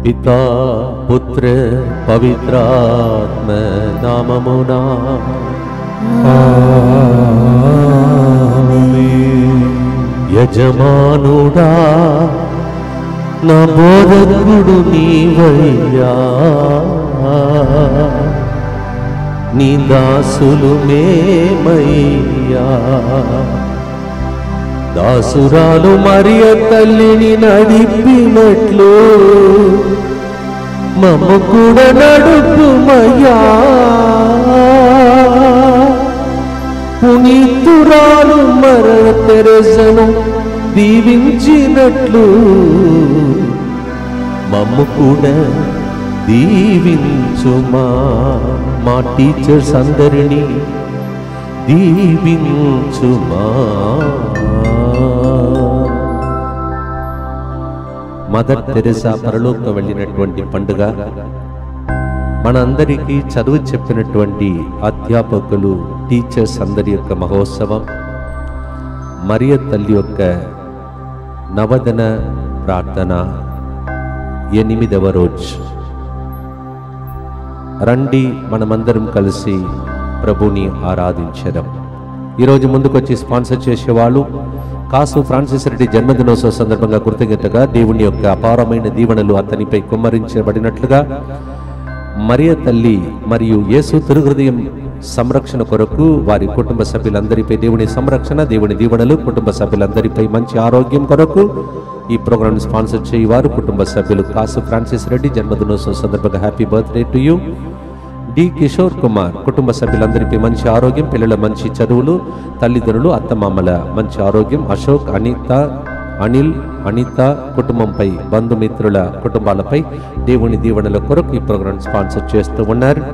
పితా పుత్ర పవిత్రాత్మ నామమునా యజమానుడా నా బోధకుడు నీవయ్యా నీ దాసులు మేమయ్యా దాసురాలు మరియ తల్లిని నడిపినట్లు మమ్మ కూడా నడుపుమయ్యా పునీతురాలు మర తెరసను దీవించినట్లు మమ్ము కూడా దీవించుమా మా టీచర్స్ అందరినీ దీవించుమా మదర్ తెరెసా పరలోక వెళ్ళినటువంటి పండుగ మనందరికీ చదువు చెప్పినటువంటి అధ్యాపకులు టీచర్స్ అందరి యొక్క మహోత్సవం మరియ తల్లి యొక్క నవదన ప్రార్థన ఎనిమిదవ రోజు రండి మనమందరం కలిసి ప్రభుని ఆరాధించడం ఈరోజు ముందుకొచ్చి స్పాన్సర్ చేసేవాళ్ళు కాసు ఫ్రాన్సిస్ రెడ్డి జన్మదినోత్సవ సందర్భంగా కృతజ్ఞతగా దేవుని యొక్క అపారమైన దీవెనలు అతనిపై కుమ్మరించబడినట్లుగా మరియ తల్లి మరియు యేసు తిరుహృదయం సంరక్షణ కొరకు వారి కుటుంబ సభ్యులందరిపై దేవుని సంరక్షణ దేవుని దీవెనలు కుటుంబ సభ్యులందరిపై మంచి ఆరోగ్యం కొరకు ఈ ప్రోగ్రామ్ స్పాన్సర్ చేయవారు కుటుంబ సభ్యులు కాసు ఫ్రాన్సిస్ రెడ్డి జన్మదినోత్సవం సందర్భంగా happy birthday to you D Kishore Kumar కుటుంబ సభ్యులందరిపై మంచి ఆరోగ్యం పిల్లల మంచి చదువులు తల్లిదండ్రులు అత్తమామల మంచి ఆరోగ్యం అశోక్ అనిత అనిల్ అనిత కుటుంబంపై బంధుమిత్రుల కుటుంబాలపై దేవుని దీవెనల కొరకు ఈ ప్రోగ్రాం స్పాన్సర్ చేస్తూ ఉన్నారు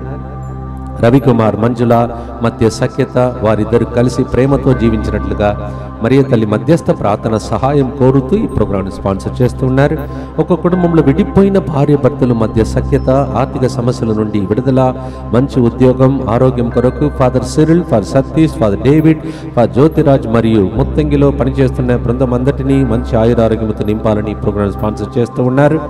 రవికుమార్ మంజుల మధ్య సఖ్యత వారిద్దరు కలిసి ప్రేమతో జీవించినట్లుగా మరియ తల్లి మధ్యస్థ ప్రార్థన సహాయం కోరుతూ ఈ ప్రోగ్రాం స్పాన్సర్ చేస్తున్నారు ఒక కుటుంబంలో విడిపోయిన భార్య భర్తల మధ్య సఖ్యత ఆర్థిక సమస్యల నుండి విడుదల మంచి ఉద్యోగం ఆరోగ్యం కొరకు Father Cyril Father Satish Father David Father Jyothiraj మరియు ముత్తంగిలో పనిచేస్తున్న బృందం అందరినీ మంచి ఆయురారోగ్యంతో నింపాలని ఈ ప్రోగ్రాం స్పాన్సర్ చేస్తూ ఉన్నారు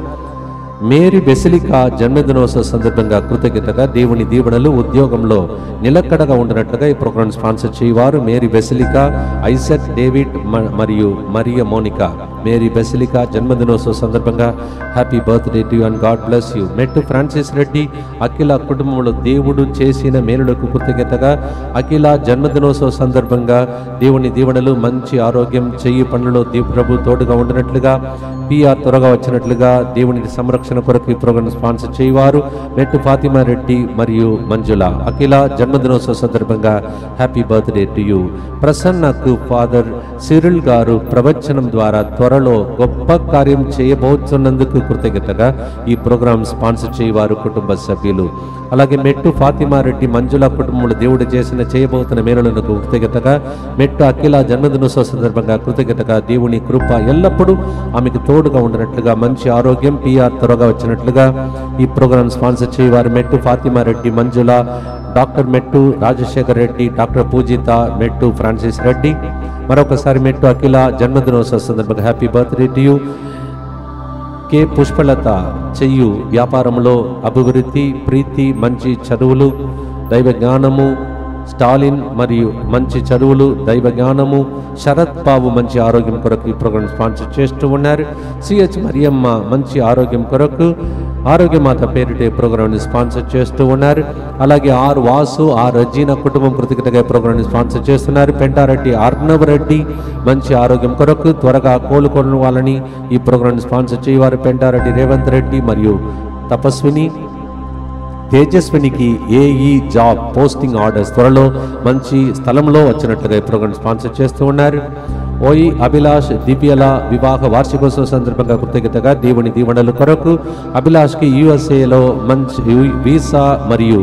మేరీ బెసిలికా జన్మదినోత్సవ సందర్భంగా కృతజ్ఞతగా దేవుని దీవెనలు ఉద్యోగంలో నిలకడగా ఉండినట్లుగా ఈ ప్రోగ్రాం స్పాన్సర్ చేయవారు మేరీ బెసిలికా ఐజక్ డేవిడ్ మ- మరియు మరియ మోనికా మేరీ బెసిలికా జన్మదినోత్సవ సందర్భంగా happy birthday to and God bless you Mettu Francis Reddy Akhila కుటుంబంలో దేవుడు చేసిన మేలులకు కృతజ్ఞతగా అఖిల జన్మదినోత్సవ సందర్భంగా దేవుని దీవెనలు మంచి ఆరోగ్యం చెయ్యి పనులలో దీ ప్రభు తోడుగా ఉండినట్లుగా పిఆర్ త్వరగా వచ్చినట్లుగా దేవుని సంరక్షణ కొరకు ఈ ప్రోగ్రాం స్పాన్సర్ చేయవారు మెట్టు ఫాతిమా రెడ్డి మరియు మంజుల అఖిల జన్మదినోత్సవ సందర్భంగా హ్యాపీ బర్త్డే టు యూ ప్రసన్నకు ఫాదర్ సిరిల్ గారు ప్రవచనం ద్వారా త్వరలో గొప్ప కార్యం చేయబోతున్నందుకు కృతజ్ఞతగా ఈ ప్రోగ్రాం స్పాన్సర్ చేయవారు కుటుంబ సభ్యులు అలాగే మెట్టు ఫాతిమా రెడ్డి మంజుల కుటుంబంలో దేవుడు చేసిన చేయబోతున్న మేలులకు కృతజ్ఞతగా మెట్టు అఖిల జన్మదినోత్సవ సందర్భంగా కృతజ్ఞతగా దేవుని కృప ఎల్లప్పుడూ ఆమెకు తోడుగా ఉండినట్లుగా మంచి ఆరోగ్యం పిఆర్ త్వరగా వచ్చినట్లుగా ఈ ప్రోగ్రాం స్పాన్సర్ చేయవారు మెట్టు ఫాతిమా రెడ్డి మంజుల డాక్టర్ మెట్టు రాజశేఖర్ రెడ్డి డాక్టర్ పూజిత మెట్టు ఫ్రాన్సిస్ రెడ్డి మరొకసారి మెట్టు అఖిల జన్మదినోత్సవ సందర్భంగా happy birthday to you K Pushpalatha చెయ్యు వ్యాపారంలో అభివృద్ధి ప్రీతి మంచి చదువులు దైవ జ్ఞానము స్టాలిన్ మరియు మంచి చదువులు దైవ జ్ఞానము శరత్ బాబు మంచి ఆరోగ్యం కొరకు ఈ ప్రోగ్రాం స్పాన్సర్ చేస్తూ ఉన్నారు సిహెచ్ మరియమ్మ మంచి ఆరోగ్యం కొరకు ఆరోగ్యమాత పేరిటే ప్రోగ్రాంని స్పాన్సర్ చేస్తూ ఉన్నారు అలాగే ఆర్ వాసు ఆర్ రజీనా కుటుంబం కృతజ్ఞతగా ఈ ప్రోగ్రాంని స్పాన్సర్ చేస్తున్నారు పెంటారెడ్డి అర్ణవ్ రెడ్డి మంచి ఆరోగ్యం కొరకు త్వరగా కోలుకోని వాళ్ళని ఈ ప్రోగ్రాంని స్పాన్సర్ చేయవారు పెంటారెడ్డి రేవంత్ రెడ్డి మరియు తపస్విని తేజస్వినికి ఏఈ జాబ్ పోస్టింగ్ ఆర్డర్స్ త్వరలో మంచి స్థలంలో వచ్చినట్లుగా ఈ ప్రోగ్రాం స్పాన్సర్ చేస్తూ ఉన్నారు ఓయి అభిలాష్ దివ్యల వివాహ వార్షికోత్సవ సందర్భంగా కృతజ్ఞతగా దేవుని దీవెనల కొరకు అభిలాష్కి యుఎస్ఏలో మంచి వీసా మరియు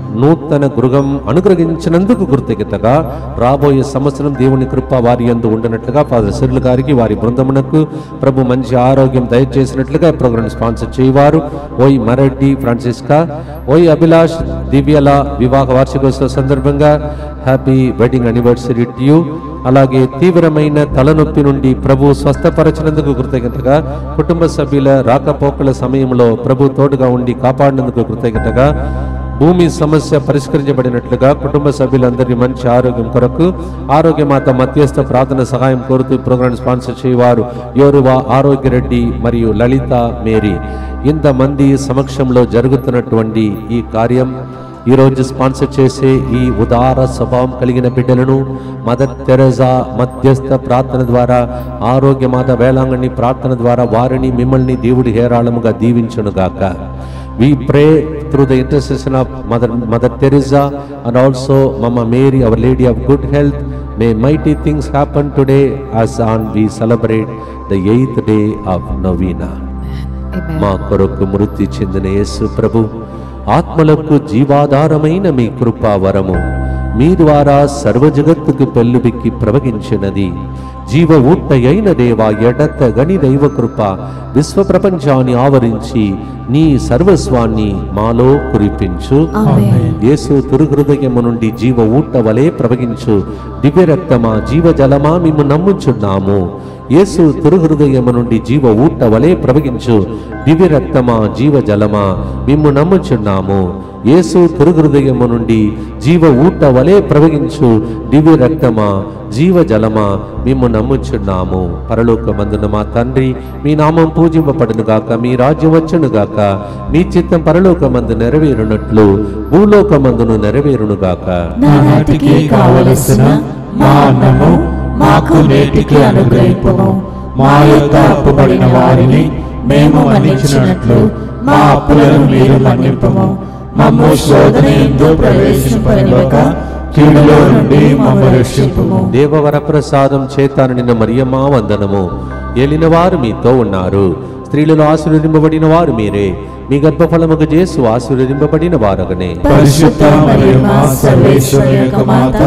నూతన గృహం అనుగ్రహించినందుకు కృతజ్ఞతగా రాబోయే సంవత్సరం దేవుని కృప వారి యందు ఉండనట్లుగా ఫాదర్ సిర్లు గారికి వారి బృందమునకు ప్రభు మంచి ఆరోగ్యం దయచేసినట్లుగా ఈ ప్రోగ్రాం స్పాన్సర్ చేయవారు ఓయ్ మరడ్డి ఫ్రాన్సిస్కా ఓయ్ అభిలాష్ దివ్యల వివాహ వార్షికోత్సవ సందర్భంగా happy wedding anniversary to you అలాగే తీవ్రమైన తలనొప్పి నుండి ప్రభు స్వస్థపరచినందుకు కృతజ్ఞతగా కుటుంబ సభ్యుల రాకపోకల సమయంలో ప్రభు తోడుగా ఉండి కాపాడినందుకు కృతజ్ఞతగా భూమి సమస్య పరిష్కరించబడినట్లుగా కుటుంబ సభ్యులందరి మంచి ఆరోగ్యం కొరకు ఆరోగ్యమాత మధ్యస్థ ప్రార్థన సహాయం కోరుతూ ఈ ప్రోగ్రాం స్పాన్సర్ చేయవారు యోరువా ఆరోగ్యరెడ్డి మరియు లలిత మేరీ ఇంతమంది సమక్షంలో జరుగుతున్నటువంటి ఈ కార్యం ఈరోజు స్పాన్సర్ చేసే ఈ ఉదార స్వభావం కలిగిన బిడ్డలను మదర్ తెరజా మధ్యస్థ ప్రార్థన ద్వారా ఆరోగ్యమాత వేలాంగణి ప్రార్థన ద్వారా వారిని మిమ్మల్ని దేవుడి హేరాళముగా దీవించునుగాక We pray through the intercession of Mother, Mother Teresa and also Mama Mary, Our Lady of Good Health. May mighty things happen today as on we celebrate the eighth day of Novena. Amen. మా కొరకు మృతి చెందిన యేసు ప్రభు ఆత్మలకు జీవాధారమైన మీ కృపా వరము మీ ద్వారా సర్వజగత్తుకు పెళ్ళుబిక్కి ప్రవగించినది జీవ ఊట అయిన దేవా ఎడత గని దైవ కృప విశ్వ ప్రపంచాన్ని ఆవరించి నీ సర్వస్వాన్ని మాలో కురిపించు Amen. యేసు తురుహృదయము నుండి జీవ ఊట వలె ప్రవగించు దివ్య రక్తమా జీవజలమా మేము నమ్ముచున్నాము యేసు తురుహృదయము నుండి జీవ ఊట వలె ప్రవగించు దివ్య రక్తమా జీవజలమా మేము నమ్ముచున్నాము యేసు తురుహృదయము నుండి జీవ ఊట వలె ప్రవగించు దివ్య రక్తమా జీవజలమా మేము నమ్ముచున్నాము పరలోకమందున మా తండ్రి మీ నామం పూజింపబడును గాక మీ రాజ్యం వచ్చును గాక మీ చిత్తం పరలోకమందు నెరవేరునట్లు భూలోకమందును నెరవేరును గాక నానాటికి కావలసిన మా అన్నము మాకు నేటికి అనుగ్రహింపము మా యొక్క అప్పుబడిన వారిని మేము మన్నించినట్లు మా అప్పులను మీరు మన్నింపము మమ్ము శోధన ఎందు ప్రవేశింపనివ్వక కీడులో నుండి మమ్ము రక్షింపము దేవవర ప్రసాదం చేతాను నిన్న మరియమ్మా వందనము ఏలిన వారు మీతో ఉన్నారు స్త్రీలలో ఆశీర్వదింపబడిన వారు మీరే మీ గర్భఫలముకు చేసు ఆశీర్వదింపబడిన వారగనే పరిశుద్ధ మరియమ్మ సర్వేశ్వరి యొక్క మాత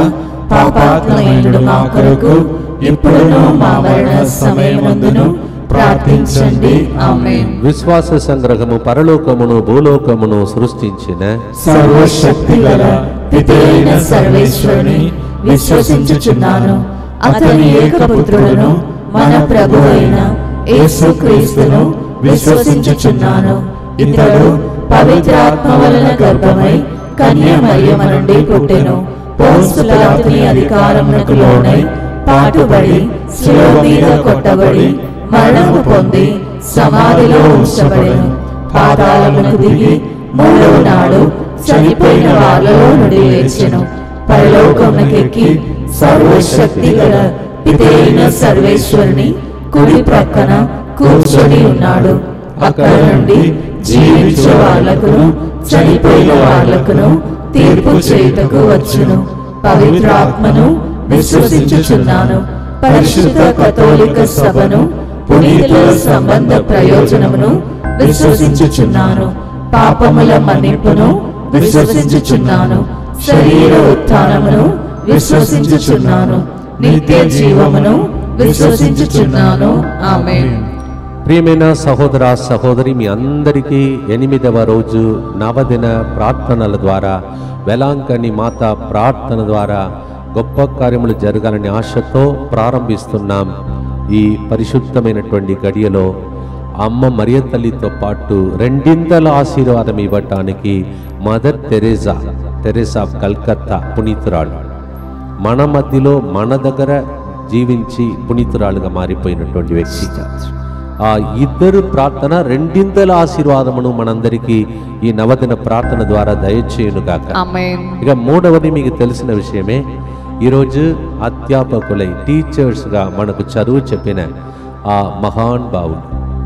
పాపాత్మయుడు మా కొరకు ఇప్పుడును మా మరణ సమయమందును ప్రార్థించండి ఆమేన్ విశ్వాస సంగ్రహము పరలోకమును భూలోకమును సృష్టించిన సర్వశక్తి గల పితైన సర్వేశ్వరుని విశ్వసించుచున్నాను అతని ఏకపుత్రులను మన ప్రభు అయిన యేసుక్రీస్తును విశ్వసించుచున్నాను ఇతడు పవిత్రాత్మ వలన గర్భమై కన్య మరియమ నుండి పుట్టెను పోస్తులాతుని అధికారమునకు లోనై పాటుబడి శిలువ మీద కొట్టబడి మరణము పొంది సమాధిలో ఉంచబడెను పాతాళమునకు దిగి మూడవ నాడు చనిపోయిన వాళ్ళలో నుండి లేచెను పరలోకమునకెక్కి సర్వశక్తి గల పితైన సర్వేశ్వరుని కుడి ప్రక్కన కూర్చొని ఉన్నాడు అక్కడ నుండి జీవించే వాళ్లకును చనిపోయిన వాళ్లకును తీర్పు చేయుటకు వచ్చును పవిత్రాత్మను విశ్వసించుచున్నాను పరిశుద్ధ కథోలిక సభను పునీతుల సంబంధ ప్రయోజనమును విశ్వసించుచున్నాను పాపముల మన్నింపును విశ్వసించుచున్నాను శరీర ఉత్థానమును విశ్వసించుచున్నాను నిత్య జీవమును విశ్వసించుచున్నాను ఆమేన్ ప్రియమైన సహోదర సహోదరి మీ అందరికీ ఎనిమిదవ రోజు నవదిన ప్రార్థనల ద్వారా వెలాంకని మాత ప్రార్థన ద్వారా గొప్ప కార్యములు జరగాలని ఆశతో ప్రారంభిస్తున్నాం ఈ పరిశుద్ధమైనటువంటి గడియలో అమ్మ మరియ తల్లితో పాటు రెండింతల ఆశీర్వాదం ఇవ్వటానికి Mother Teresa Teresa of Calcutta పునీతురాలు మన మధ్యలో మన దగ్గర జీవించి పునీతురాలుగా మారిపోయినటువంటి వ్యక్తి ఆ ఇద్దరు ప్రార్థన రెండింతల ఆశీర్వాదమును మనందరికీ ఈ నవదిన ప్రార్థన ద్వారా దయచేయునుగాక Amen. ఇక మూడవది మీకు తెలిసిన విషయమే ఈరోజు అధ్యాపకులై టీచర్స్గా మనకు చదువు చెప్పిన ఆ మహాన్ భావులు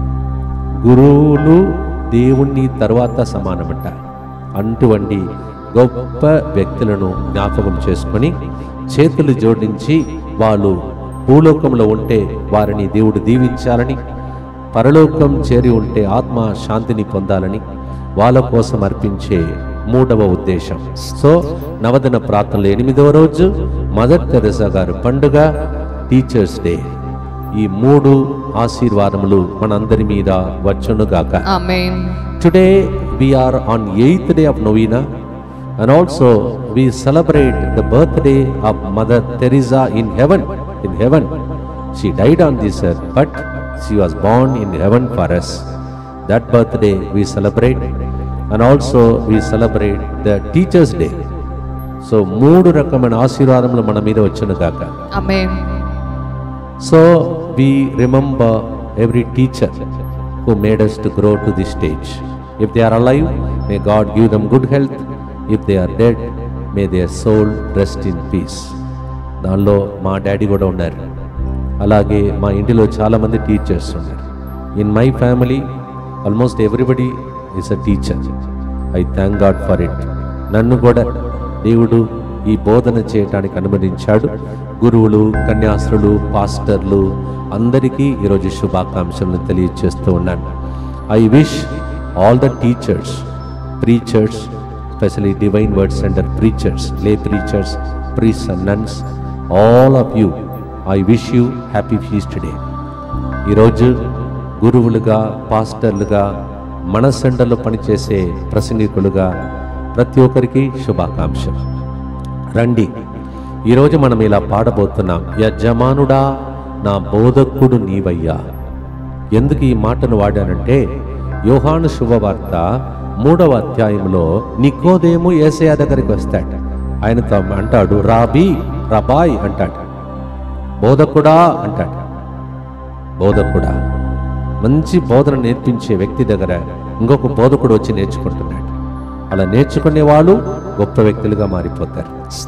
గురువులు దేవుణ్ణి తర్వాత సమానమట అటువంటి గొప్ప వ్యక్తులను జ్ఞాపకం చేసుకొని చేతులు జోడించి వాళ్ళు భూలోకంలో ఉంటే వారిని దేవుడు దీవించాలని పరలోకం చేరి ఉంటే ఆత్మ శాంతిని పొందాలని వాళ్ళ కోసం అర్పించే మూడవ ఉద్దేశం సో నవదిన ప్రార్థనలు ఎనిమిదవ రోజు మదర్ తెరెసా గారి పండుగ టీచర్స్ డే ఈ మూడు ఆశీర్వాదములు మనందరి మీద వచ్చునుగాక Amen. Today we are on 8th day of Novena and also we celebrate the birthday of Mother Teresa in heaven. In heaven. She died on this earth, but she was born in heaven for us. That birthday we celebrate and also we celebrate the Teachers' Day. So మూడు రకమైన ఆశీర్వాదములు మన మీద వచ్చును కాక Amen. So we remember every teacher who made us to grow to this stage. If they are alive, may God give them good health. If they are dead, may their soul rest in peace. దానిలో మా daddy కూడా ఉన్నారు అలాగే మా ఇంటిలో చాలామంది teachers ఉన్నారు in my family almost everybody is a teacher I thank God for it నన్ను కూడా దేవుడు ఈ బోధన చేయటానికి అనుమతించాడు గురువులు కన్యాస్త్రులు పాస్టర్లు అందరికీ ఈరోజు శుభాకాంక్షలను తెలియజేస్తూ ఉన్నాను I wish all the teachers preachers specially divine word centre preachers lay preachers priests and nuns all of you I wish you happy feast day ఈరోజు గురువులుగా పాస్టర్లుగా మన సెంటర్లో పనిచేసే ప్రసంగికులుగా ప్రతి ఒక్కరికి శుభాకాంక్షలు రండి ఈరోజు మనం ఇలా పాడబోతున్నాం యజమానుడా నా బోధకుడు నీవయ్యా ఎందుకు ఈ మాటను వాడానంటే యోహాను శుభవార్త మూడవ అధ్యాయంలో నికోదేము ఏసయ దగ్గరికి వస్తాడు ఆయనతో అంటాడు రాబీ రబాయ్ అంటాడు బోధకుడా అంటాడు బోధకుడా మంచి బోధన నేర్పించే వ్యక్తి దగ్గర ఇంకొక బోధకుడు వచ్చి నేర్చుకుంటున్నాడు అలా నేర్చుకునే వాళ్ళు గొప్ప వ్యక్తులుగా మారిపోతారు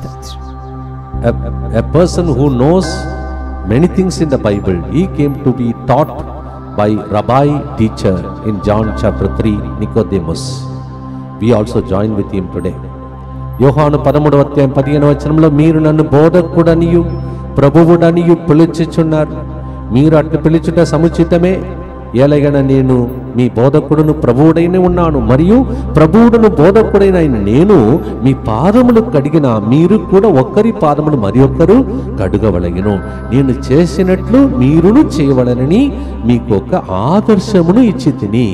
a, a person who knows many things in the Bible, he came to be taught by Rabbi teacher in John chapter 3, Nicodemus. We also join with him today. యోహాను పదమూడవ అధ్యాయం పదిహేను వచనంలో మీరు నన్ను బోధకుడనియు ప్రభువుడనియు పిలుచుచున్నారు మీరు అట్లు పిలుచుట సముచితమే ఏలగన నేను మీ బోధకుడును ప్రభువుడైన ఉన్నాను మరియు ప్రభువుడును బోధకుడైన నేను మీ పాదములు కడిగిన మీరు కూడా ఒక్కరి పాదములు మరి ఒక్కరు కడుగవలగిను నేను చేసినట్లు మీరును చేయవలనని మీకు ఒక ఆదర్శమును ఇచ్చి తిని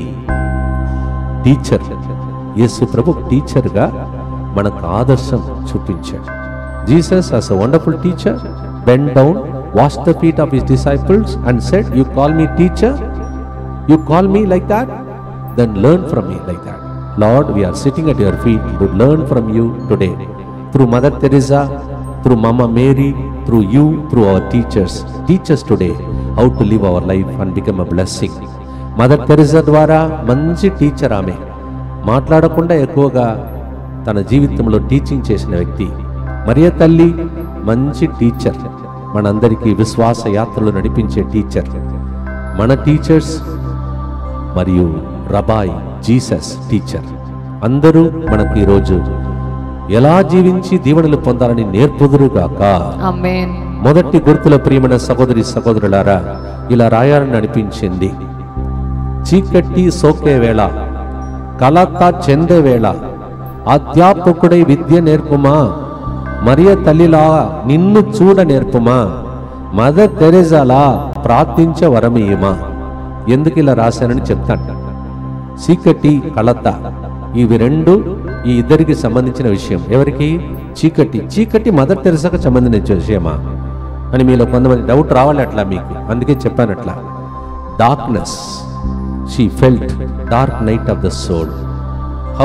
టీచర్ యేసు ప్రభు టీచర్గా మనకు ఆదర్శం చూపించాడు Jesus as a wonderful teacher bent down wash the feet of his disciples and said you call me teacher you call me like that then learn from me like that Lord we are sitting at your feet to learn from you today through Mother Teresa through mamma Mary through you through our teachers teachers today how to live our life and become a blessing Mother Teresa ద్వారా మంచి teacher ఆమె మాట్లాడకుండా ఎక్కువగా తన జీవితంలో teaching చేసిన వ్యక్తి మరియ తల్లి మంచి టీచర్ మనందరికీ విశ్వాస యాత్రలు నడిపించే టీచర్ మన టీచర్స్ మరియు రబాయ్ జీసస్ టీచర్ అందరూ మనకు ఈరోజు ఎలా జీవించి దీవెనలు పొందాలని నేర్పుదురుగాక Amen. మొదటి గుర్తుల ప్రియమైన సహోదరి సహోదరులారా ఇలా రాయాలని అనిపించింది చీకట్టి సోకే వేళ కలత చెందే వేళ అధ్యాపకుడై విద్య నేర్పుమా మరియ తల్లిలా నిన్ను చూడ నేర్పుమా మదర్ తెరెజాలా ప్రార్థించే వరమీయమా ఎందుకు ఇలా రాశానని చెప్తాను చీకటి కలత ఇవి రెండు ఈ ఇద్దరికి సంబంధించిన విషయం ఎవరికి చీకటి చీకటి మదర్ తెరసాకు సంబంధించిన విషయమా అని మీలో కొంతమంది డౌట్ రావాలి అట్లా మీకు అందుకే చెప్పాను అట్లా darkness she felt dark night of the soul how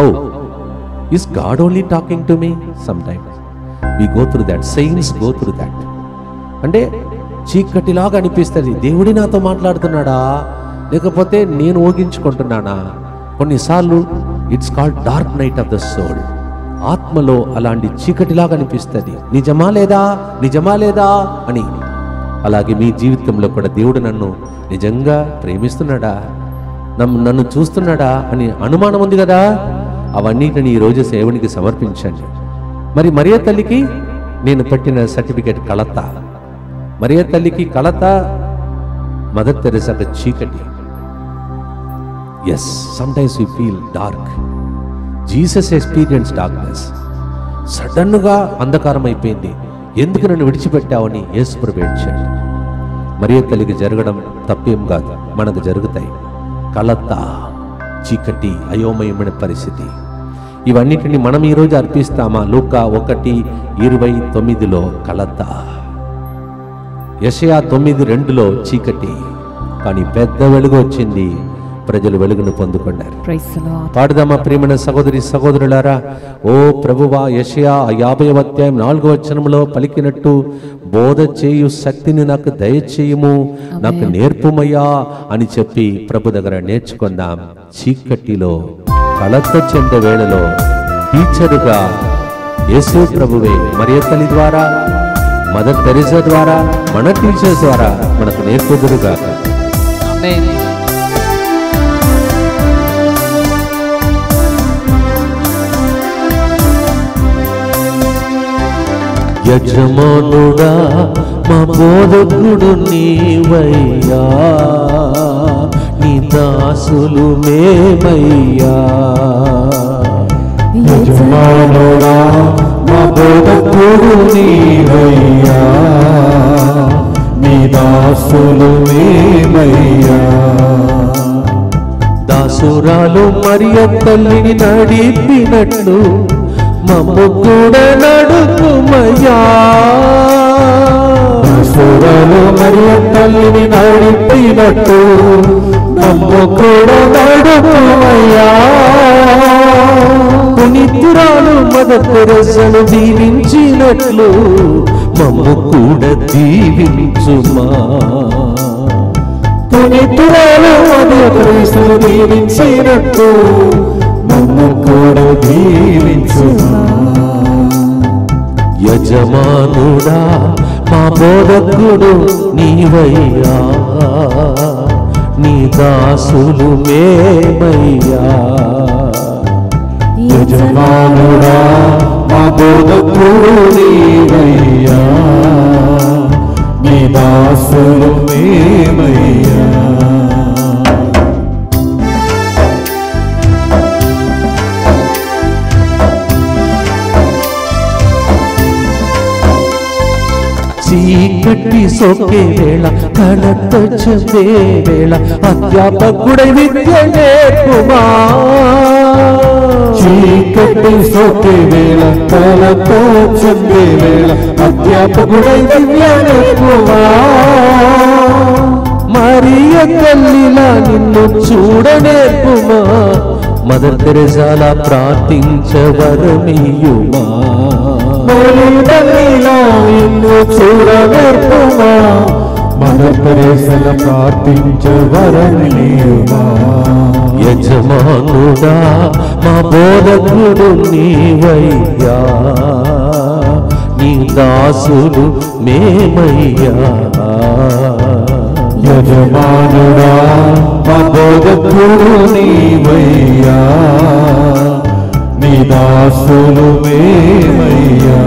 is God only talking to me sometimes we go through that saints go through that అంటే చీకటిలాగా అనిపిస్తుంది దేవుడి నాతో మాట్లాడుతున్నాడా లేకపోతే నేను ఊగించుకుంటున్నానా కొన్నిసార్లు it's called dark night of the soul ఆత్మలో అలాంటి చీకటిలాగా అనిపిస్తుంది నిజమా లేదా నిజమా లేదా అని అలాగే మీ జీవితంలో కూడా దేవుడు నన్ను నిజంగా ప్రేమిస్తున్నాడా నన్ను నన్ను చూస్తున్నాడా అని అనుమానం ఉంది కదా అవన్నిటిని ఈరోజు సేవునికి సమర్పించండి మరి మరియ తల్లికి నేను పెట్టిన సర్టిఫికేట్ కలత మరియ తల్లికి కలత మదర్ తెరసాక చీకటి as sometimes you feel dark Jesus experience darkness సడన్గా అంధకారం అయిపోయింది ఎందుకు నన్ను విడిచిపెట్టావని యేసుప్రభు ఏడ్చాడు మరియ తల్లికి జరగడం తప్పేం కాదు మనకు జరుగుతాయి కలత చీకటి అయోమయమైన పరిస్థితి ఇవన్నిటిని మనం ఈరోజు అర్పిస్తామా లూక ఒకటి ఇరవై తొమ్మిదిలో కలత యషయా తొమ్మిది రెండులో చీకటి కానీ పెద్ద వెలుగు వచ్చింది ప్రజలు వెలుగును పొందుకున్నారు Praise the Lord. పాడుదామా ప్రియమైన సహోదరి సహోదరులారా ఓ ప్రభువా యషయా యాభై అధ్యాయం నాలుగో వచనంలో పలికినట్టు బోధ చేయు శక్తిని నాకు దయచేయము నాకు నేర్పుమయ్యా అని చెప్పి ప్రభు దగ్గర నేర్చుకుందాం చీకటిలో కలత చెందే వేళలో టీచరుగా యేసు ప్రభువే మరియ తల్లి ద్వారా మదర్ తెరిసా ద్వారా మన టీచర్స్ ద్వారా మనకు నేర్పుదురుగా Amen. యజమానుడా మా బోధకుడు నీవయ్యా నీ దాసులు మేమయ్యా యజమానుడా మా బోధకుడు నీవయ్యా నీ దాసులు మేమయ్యా దాసురాలు మరియ తల్లిని నడిపినట్లు మమ్ము కూడా నడుపుమయ్యా దాసురాలు మరియ తల్లిని నడిపినట్టు నమ్ము కూడా నడుపుమయ్యా పునితురాలు మద తెరసను దీవించినట్లు మమ్ము కూడా దీవించుమా పునితురాలు మరియ క్రీస్తును దీవించినట్టు నమ్ము కూడా దీవించుమా యజమానుడా మా బోధకుడు నీవయ్యా నీ దాసులు మేమయ్యా యజమానుడా మా బోధకుడు నీవయ్యా నీ దాసులు మేమయ్యా చీకటి సోకే వేళ కళతో చదే వేళ అధ్యాపకుడై విద్య నేర్పుమా చీకటి సోకే వేళ కలతో చందే వేళ అధ్యాపకుడై దివ్య నేర్పుమా మరియ తల్లిలా నిన్ను చూడ నేర్పుమా మదర్ తెరసాల ప్రార్థించవరమీయుమా మరి తల్లిలా నిన్ను చూడ నేర్పుమా మన ప్రేసల ప్రార్థించవరనీయుమా యజమానుడా మా బోధకుడు నీవయ్యా నీ దాసులు మేమయ్యా యజమానుడా మా బోధకుడు నీవయ్యా నీ దాసులు మేమయ్యా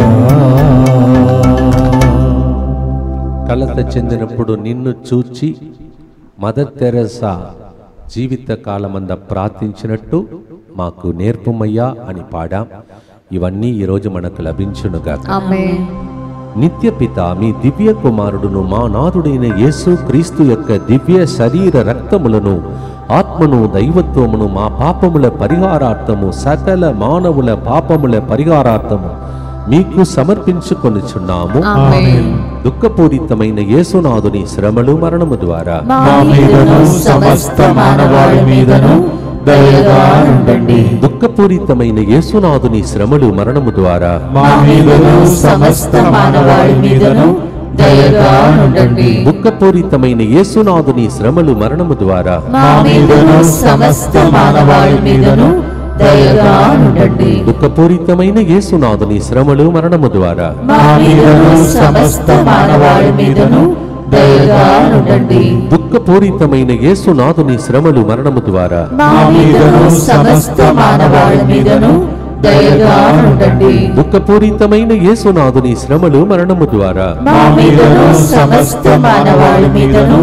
కలత చెందినప్పుడు నిన్ను చూచి మదర్ తెరసా జీవిత కాలమంద ప్రార్థించినట్టు మాకు నేర్పుమయ్యా అని పాడాం ఇవన్నీ ఈరోజు మనకు లభించునుగా Amen. నిత్య పిత మీ దివ్య కుమారుడును మా నాథుడైన యేసు క్రీస్తు యొక్క దివ్య శరీర రక్తములను ఆత్మను దైవత్వమును మా పాపముల పరిహారార్థము సకల మానవుల పాపముల పరిహారార్థము మీకు సమర్పించుకొనుచున్నాము Amen. దుఃఖపూరితమైన యేసునాథుని శ్రమలు మరణము ద్వారా మా మా మీదను సమస్త మానవాళి మీదను దయగా ఉండండి దుఃఖపూరితమైన యేసునాథుని శ్రమలు మరణము ద్వారా మా మీదను సమస్త మానవాళి మీదను దయగా ఉండండి దుఃఖపూరితమైన యేసునాథుని శ్రమలు మరణము ద్వారా మా మీదను సమస్త మానవాళి మీదను దయగా ఉండండి దుఃఖపూరితమైన యేసునాథుని శ్రమలు మరణము ద్వారా మా మీదను సమస్త మానవాళి మీదను దయగా ఉండండి దుఃఖపూరితమైన యేసునాథుని శ్రమలు మరణము ద్వారా మా మీదను సమస్త మానవాళి మీదను దయగా ఉండండి దుఃఖపూరితమైన యేసునాథుని శ్రమలు మరణము ద్వారా మా మీదను సమస్త మానవాళి మీదను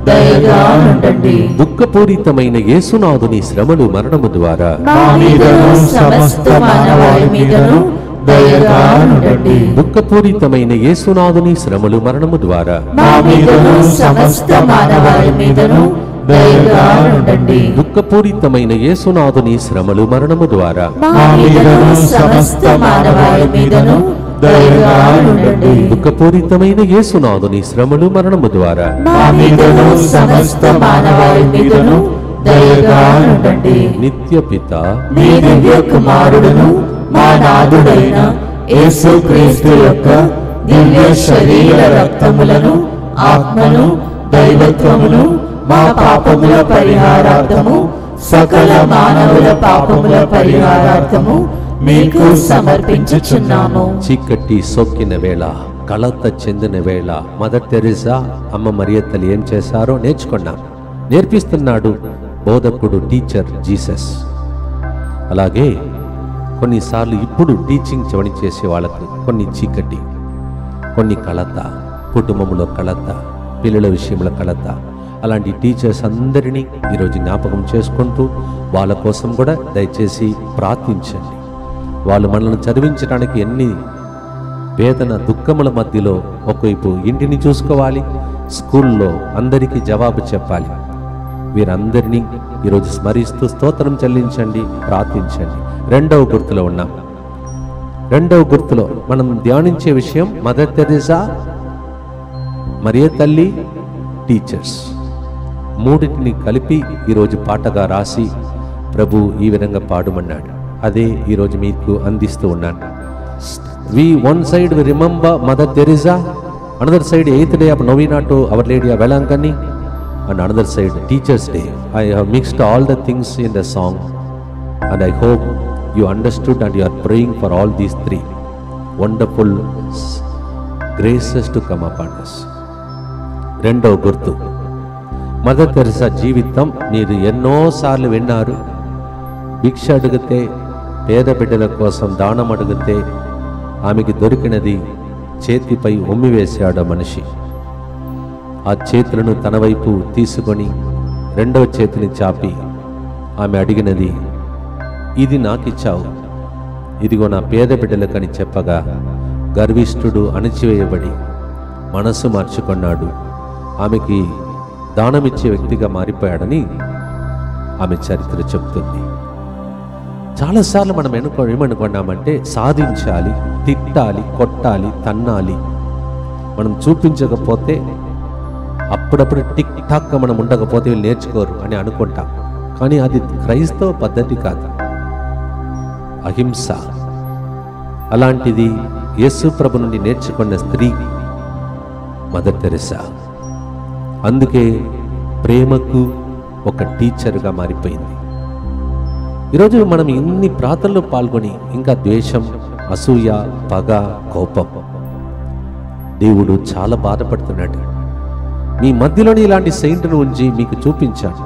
దయగా ఉండండి దుఃఖపూరితమైన యేసునాథుని శ్రమలు మరణము ద్వారా మా మీదను సమస్త మానవాళి మీదను దయగా ఉండండి దుఃఖపూరితమైన యేసునాథుని శ్రమలు మరణము ద్వారా మా మీదను సమస్త మానవాళి మీదను దయగా ఉండండి దుఃఖపూరితమైన యేసునాథుని శ్రమలు మరణము ద్వారా మా మీదను సమస్త మానవాళి మీదను దయగా ఉండండి దుఃఖపూరితమైన యేసునాథుని శ్రమలు మరణము ద్వారా మా మీదను సమస్త మానవాళి మీదను దయగా ఉండండి నిత్య పిత మీ దివ్య కుమారుడును మా నాథుడైన యేసుక్రీస్తు యొక్క దివ్య శరీర రక్తములను ఆత్మను దైవత్వమును మా పాపముల పరిహారార్థము సకల మానవుల పాపముల పరిహారార్థము మీకు సమర్పించుచున్నాము చీకటి సోకిన వేళ కలత చెందిన వేళ మదర్ తెరిసా అమ్మ మరియ తల్లి ఏం చేశారో నేర్చుకున్నాం నేర్పిస్తున్నాడు బోధకుడు టీచర్ జీసస్ అలాగే కొన్నిసార్లు ఇప్పుడు టీచింగ్ చెవని చేసే వాళ్ళకి కొన్ని చీకటి కొన్ని కలత కుటుంబంలో కలత పిల్లల విషయంలో కలత అలాంటి టీచర్స్ అందరినీ ఈరోజు జ్ఞాపకం చేసుకుంటూ వాళ్ళ కోసం కూడా దయచేసి ప్రార్థించండి వాళ్ళు మనల్ని చదివించడానికి ఎన్ని వేదన దుఃఖముల మధ్యలో ఒకవైపు ఇంటిని చూసుకోవాలి స్కూల్లో అందరికీ జవాబు చెప్పాలి వీరందరినీ ఈరోజు స్మరిస్తూ స్తోత్రం చెల్లించండి ప్రార్థించండి రెండవ గుర్తులో ఉన్నాం రెండవ గుర్తులో మనం ధ్యానించే విషయం మదర్ తెరిసా మరియ తల్లి టీచర్స్ మూడింటిని కలిపి ఈరోజు పాటగా రాసి ప్రభు ఈ విధంగా పాడమన్నాడు అదే ఈరోజు మీకు అందిస్తూ ఉన్నాను we one side we remember Mother Teresa another side eighth day of novena to our lady of Velankanni and another side teachers day I have mixed all the things in the song and I hope you understood and you are praying for all these three wonderful graces to come up and రెండవ గుర్తు mother Teresa జీవితం మీరు ఎన్నోసార్లు విన్నారు భిక్ష అడిగితే పేద బిడ్డల కోసం దానం అడిగితే ఆమెకి దొరికినది చేతిపై ఉమ్మివేశాడు ఆ మనిషి ఆ చేతులను తన వైపు తీసుకొని రెండవ చేతిని చాపి ఆమె అడిగినది ఇది నాకిచ్చావు ఇదిగో నా పేద బిడ్డలకని చెప్పగా గర్విష్ఠుడు అణచివేయబడి మనస్సు మార్చుకున్నాడు ఆమెకి దానమిచ్చే వ్యక్తిగా మారిపోయాడని ఆమె చరిత్ర చెప్తుంది చాలాసార్లు మనం ఎన్నుకో ఏమనుకున్నామంటే సాధించాలి తిట్టాలి కొట్టాలి తన్నాలి మనం చూపించకపోతే అప్పుడప్పుడు టిక్ టాక్ మనం ఉండకపోతే వీళ్ళు నేర్చుకోరు అని అనుకుంటాం కానీ అది క్రైస్తవ పద్ధతి కాదు అహింస అలాంటిది యేసు ప్రభు నుండి నేర్చుకున్న స్త్రీ మదర్ తెరెసా అందుకే ప్రేమకు ఒక టీచర్గా మారిపోయింది ఈరోజు మనం ఇన్ని ప్రార్థనలు పాల్గొని ఇంకా ద్వేషం అసూయ పగ కోపం దేవుడు చాలా బాధపడుతున్నాడు మీ మధ్యలోని ఇలాంటి సెయింట్ను ఉంచి మీకు చూపించాను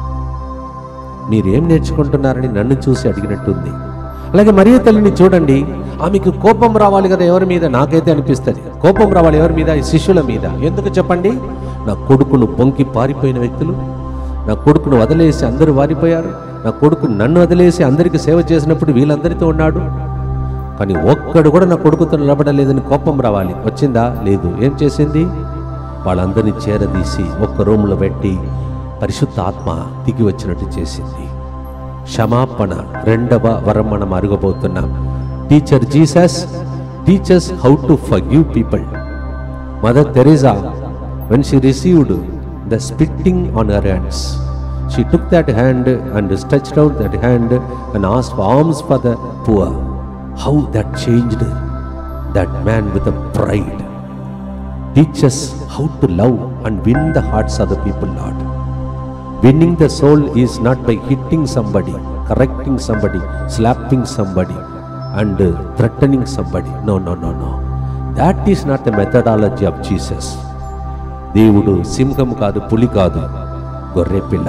మీరేం నేర్చుకుంటున్నారని నన్ను చూసి అడిగినట్టుంది అలాగే మరియ తల్లిని చూడండి ఆమెకు కోపం రావాలి కదా ఎవరి మీద నాకైతే అనిపిస్తుంది కోపం రావాలి ఎవరి మీద ఈ శిష్యుల మీద ఎందుకు చెప్పండి నా కొడుకును పొంకి పారిపోయిన వ్యక్తులు నా కొడుకును వదిలేసి అందరూ వారిపోయారు నా కొడుకు నన్ను వదిలేసి అందరికీ సేవ చేసినప్పుడు వీళ్ళందరితో ఉన్నాడు కానీ ఒక్కడు కూడా నా కొడుకుతో నిలబడలేదని కోపం రావాలి వచ్చిందా లేదు ఏం చేసింది వాళ్ళందరినీ చేరదీసి ఒక్క రూమ్లో పెట్టి పరిశుద్ధ ఆత్మ దిగి వచ్చినట్టు చేసింది క్షమాపణ రెండవ వరం మనం అరగబోతున్నాం teacher Jesus teachers how to forgive people Mother Teresa when she received the spitting on her hands she took that hand and stretched out that hand and ఆస్ alms for the poor how that changed that man with a pride teach us how to love and win the hearts of the people, Lord. Winning the soul is not by hitting somebody, correcting somebody, slapping somebody, and uh, threatening somebody. No, no, no, no. That is not the methodology of Jesus. దేవుడు సింహం కాదు పులి కాదు గొర్రె పిల్ల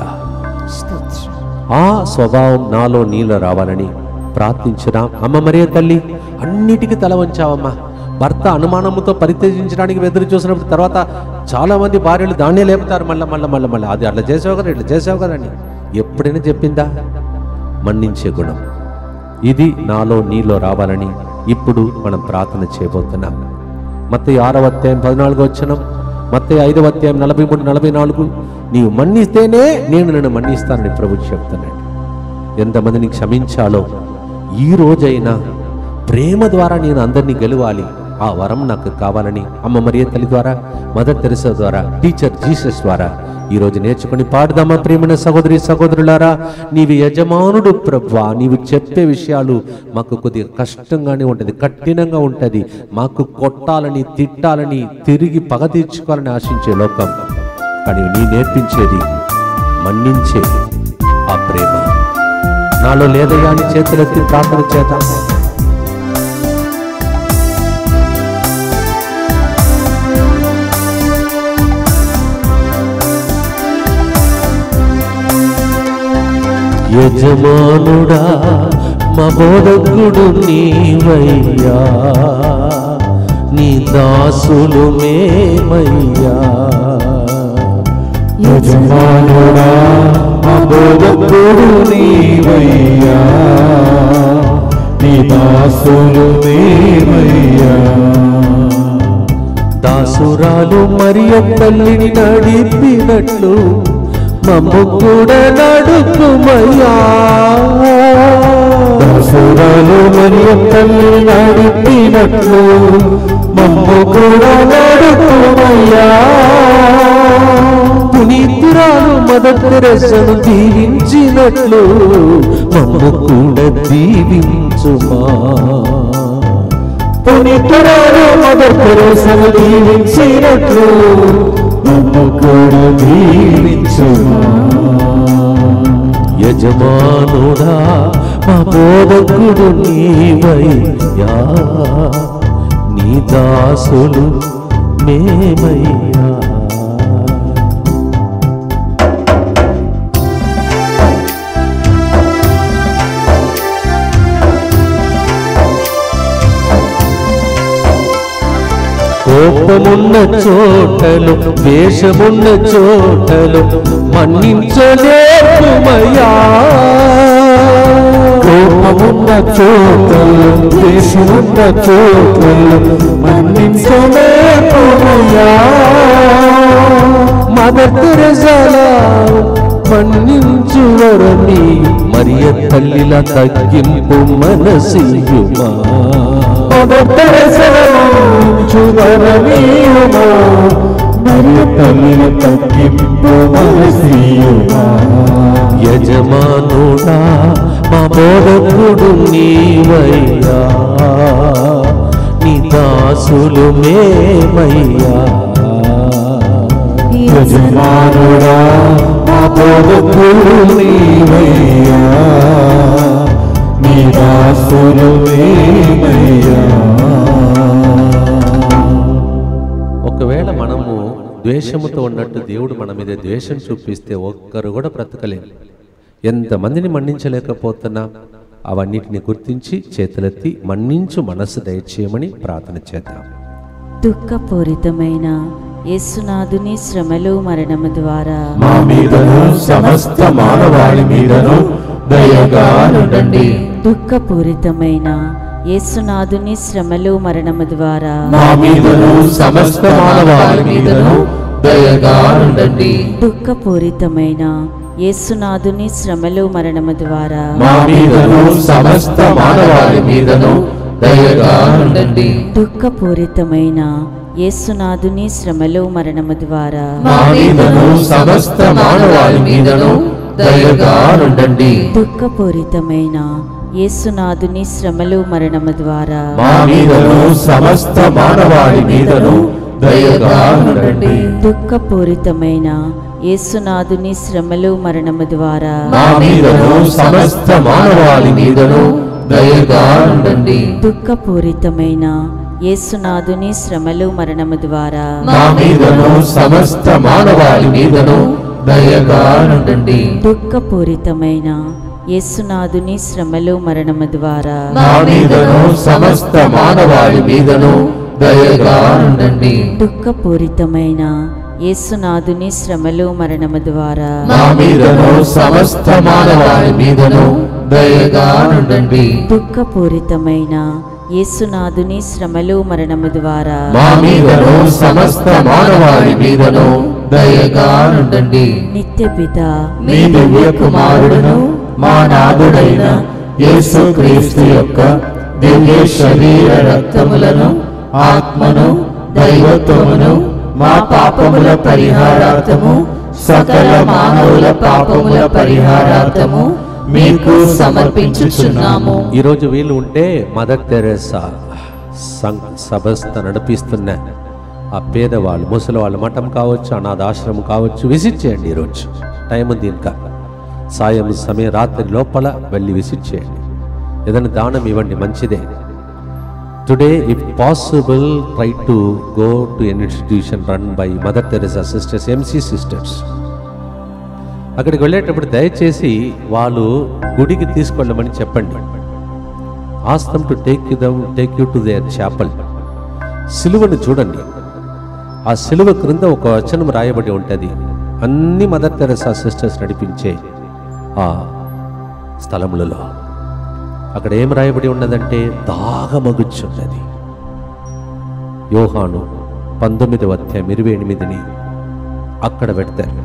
ఆ స్వభావం నాలో నీలో రావాలని ప్రార్థించుదాం అమ్మ మరే తల్లి అన్నిటికీ తల వంచావమ్మా భర్త అనుమానముతో పరిత్యజించడానికి ఎదురు చూసినప్పుడు తర్వాత చాలా మంది భార్యలు దాన్నే లేపుతారు మళ్ళీ మళ్ళీ మళ్ళీ మళ్ళీ అది అట్లా చేసావు కదా ఇట్లా చేసావు కదా అని ఎప్పుడైనా చెప్పిందా మన్నించే గుణం ఇది నాలో నీలో రావాలని ఇప్పుడు మనం ప్రార్థన చేయబోతున్నాం మత్తయి ఆరవ అధ్యాయం పద్నాలుగు వచ్చిన మత్తయి ఐదవ అధ్యాయం నలభై మూడు నలభై నాలుగు నీవు మన్నిస్తేనే నేను నన్ను మన్నిస్తానని ప్రభు చెప్తున్నాడు ఎంతమందిని క్షమించాలో ఈ రోజైనా ప్రేమ ద్వారా నేను అందరినీ గెలవాలి ఆ వరం నాకు కావాలని అమ్మ మరియ తల్లి ద్వారా మదర్ తెరిసా ద్వారా టీచర్ జీసస్ ద్వారా ఈ రోజు నేర్చుకుని పాడదామా ప్రేమైన సహోదరి సహోదరులారా నీవి యజమానుడు ప్రభా నీవు చెప్పే విషయాలు మాకు కొద్దిగా కష్టంగానే ఉంటుంది కఠినంగా ఉంటుంది మాకు కొట్టాలని తిట్టాలని తిరిగి పగ తీర్చుకోవాలని ఆశించే లోకం కానీ నీ నేర్పించేది మన్నించే ఆ ప్రేమ నాలో లేదయ్యా అని చేతులెత్తి ప్రార్థన చేద్దాం యజమానుడా మా బోధకుడు నీవయ్యా నీ దాసులు మేమయ్యా యజమానుడా మా బోధకుడు నీవయ్యా నీ దాసులు నీవయ్యా దాసురాలు మరియ తల్లిని నడిపినట్లు మమ్ము కూడా నడుపుమయ్యా దాసురాలు మరియ తల్లి నడిపినట్లు మమ్ము కూడా నడుపుమయ్యా పునీతురాలు మదర్ తెరెసను దీవించినట్లు మమ్ము కూడా దీవించుమా పునితురాలు మదర్ తెరేసను దీవించినట్లు మమ్ము కూడా దీవించుమా యజమానుడా మా బోధకుడు నీవయ్యా నీ దాసులు మేమయ్యా కోపమున్న చోటలు వేషమున్న చోటలు మన్నించలేమయ్యా కోపమున్న చోటలు దేశమున్న చోటలు మన్నించలేకపోయా మదర్ తెరజాల మన్నించువరని మరియ తల్లిల తగ్గింపు మనసియుమా చువరమీయుమా మరి తల్లిన తగ్గింపు మనసీయుమా యజమానుడా మా బోధకుడు నీవయ్యా నీ దాసులు మేమయ్యా యజమానుడా మా బోధకుడు నీవయ్యా నీ దాసులు నీవయ్యా ఒకవేళ మనము ద్వేషముతో ఉన్నట్టు దేవుడు మన మీద ద్వేషం చూపిస్తే ఒక్కరు కూడా బ్రతకలేరు ఎంతమందిని మన్నించలేకపోతున్నా అవన్నిటిని గుర్తించి చేతులెత్తి మన్నించు మనస్సు దయచేయమని ప్రార్థన చేద్దాం దుఃఖపూరితమైన యేసునాథుని శ్రమలు మరణము ద్వారా మా మీదను సమస్త మానవాళి మీదను దయగా నుండండి దుఃఖపూరితమైన యేసునాథుని శ్రమలు మరణము ద్వారా మా మీదను సమస్త మానవాళి మీదను దయగా నుండండి దుఃఖపూరితమైన యేసునాథుని శ్రమలు మరణము ద్వారా మా మీదను సమస్త మానవాళి మీదను దయగా నుండండి దుఃఖపూరితమైన యేసునాథుని శ్రమలు మరణము ద్వారా మా మీదను సమస్త మానవాళి మీదను దయగా నుండండి దుఃఖపూరితమైన యేసునాథుని శ్రమలు మరణము ద్వారా మా మీదను సమస్త మానవాళి మీదను దయగా నుండండి దుఃఖపూరితమైన యేసునాథుని శ్రమలు మరణము ద్వారా మా మీదను సమస్త మానవాళి మీదను దయగా ఉండండి దుఃఖపూరితమైన యేసునాథుని శ్రమలు మరణము ద్వారా మా మీదను సమస్త మానవాళి మీదను దయగా ఉండండి దుఃఖపూరితమైన యేసునాథుని శ్రమలు మరణము ద్వారా మా మీదను సమస్త మానవాళి మీదను దయగా ఉండండి దుఃఖపూరితమైన యేసునాథుని శ్రమలు మరణము ద్వారా మా మీదను సమస్త మానవాళి మీదను దయగా ఉండండి దుఃఖపూరితమైన యేసునాథుని శ్రమలు మరణము ద్వారా మా మీదను సమస్త మానవాళి మీదను దయగా ఉండండి నిత్య పిత మీ దివ్య కుమారుడును మా నాథుడైన యేసుక్రీస్తు యొక్క దివ్య శరీర రక్తములను ఆత్మను దైవత్వమును మా పాపముల పరిహారార్థము సకల మానవుల పాపముల పరిహారార్థము మీకు సమర్పించుచున్నాము ఈరోజు వీలు ఉంటే మదర్ తెరేసా సం సభస్థ నడిపిస్తున్న ఆ పేదవాళ్ళు ముసలి వాళ్ళ మఠం కావచ్చు అనాథాశ్రమం కావచ్చు విజిట్ చేయండి ఈరోజు టైం ఉంది ఇంకా సాయం సమయం రాత్రి లోపల వెళ్ళి విజిట్ చేయండి ఏదైనా దానం ఇవ్వండి మంచిదే today if possible try to go to an institution run by Mother Teresa sisters MC sisters అక్కడికి వెళ్ళేటప్పుడు దయచేసి వాళ్ళు గుడికి తీసుకెళ్ళమని చెప్పండి ask them to take you them take you to their chapel సిలువను చూడండి ఆ సిలువ క్రింద ఒక వచనం రాయబడి ఉంటుంది అన్ని మదర్ తెరసా సిస్టర్స్ నడిపించే ఆ స్థలములలో అక్కడ ఏం రాయబడి ఉన్నదంటే దాగమగుచున్నది యోహాను పంతొమ్మిదవ అధ్యాయం ఇరవై ఎనిమిదిని అక్కడ పెడతారు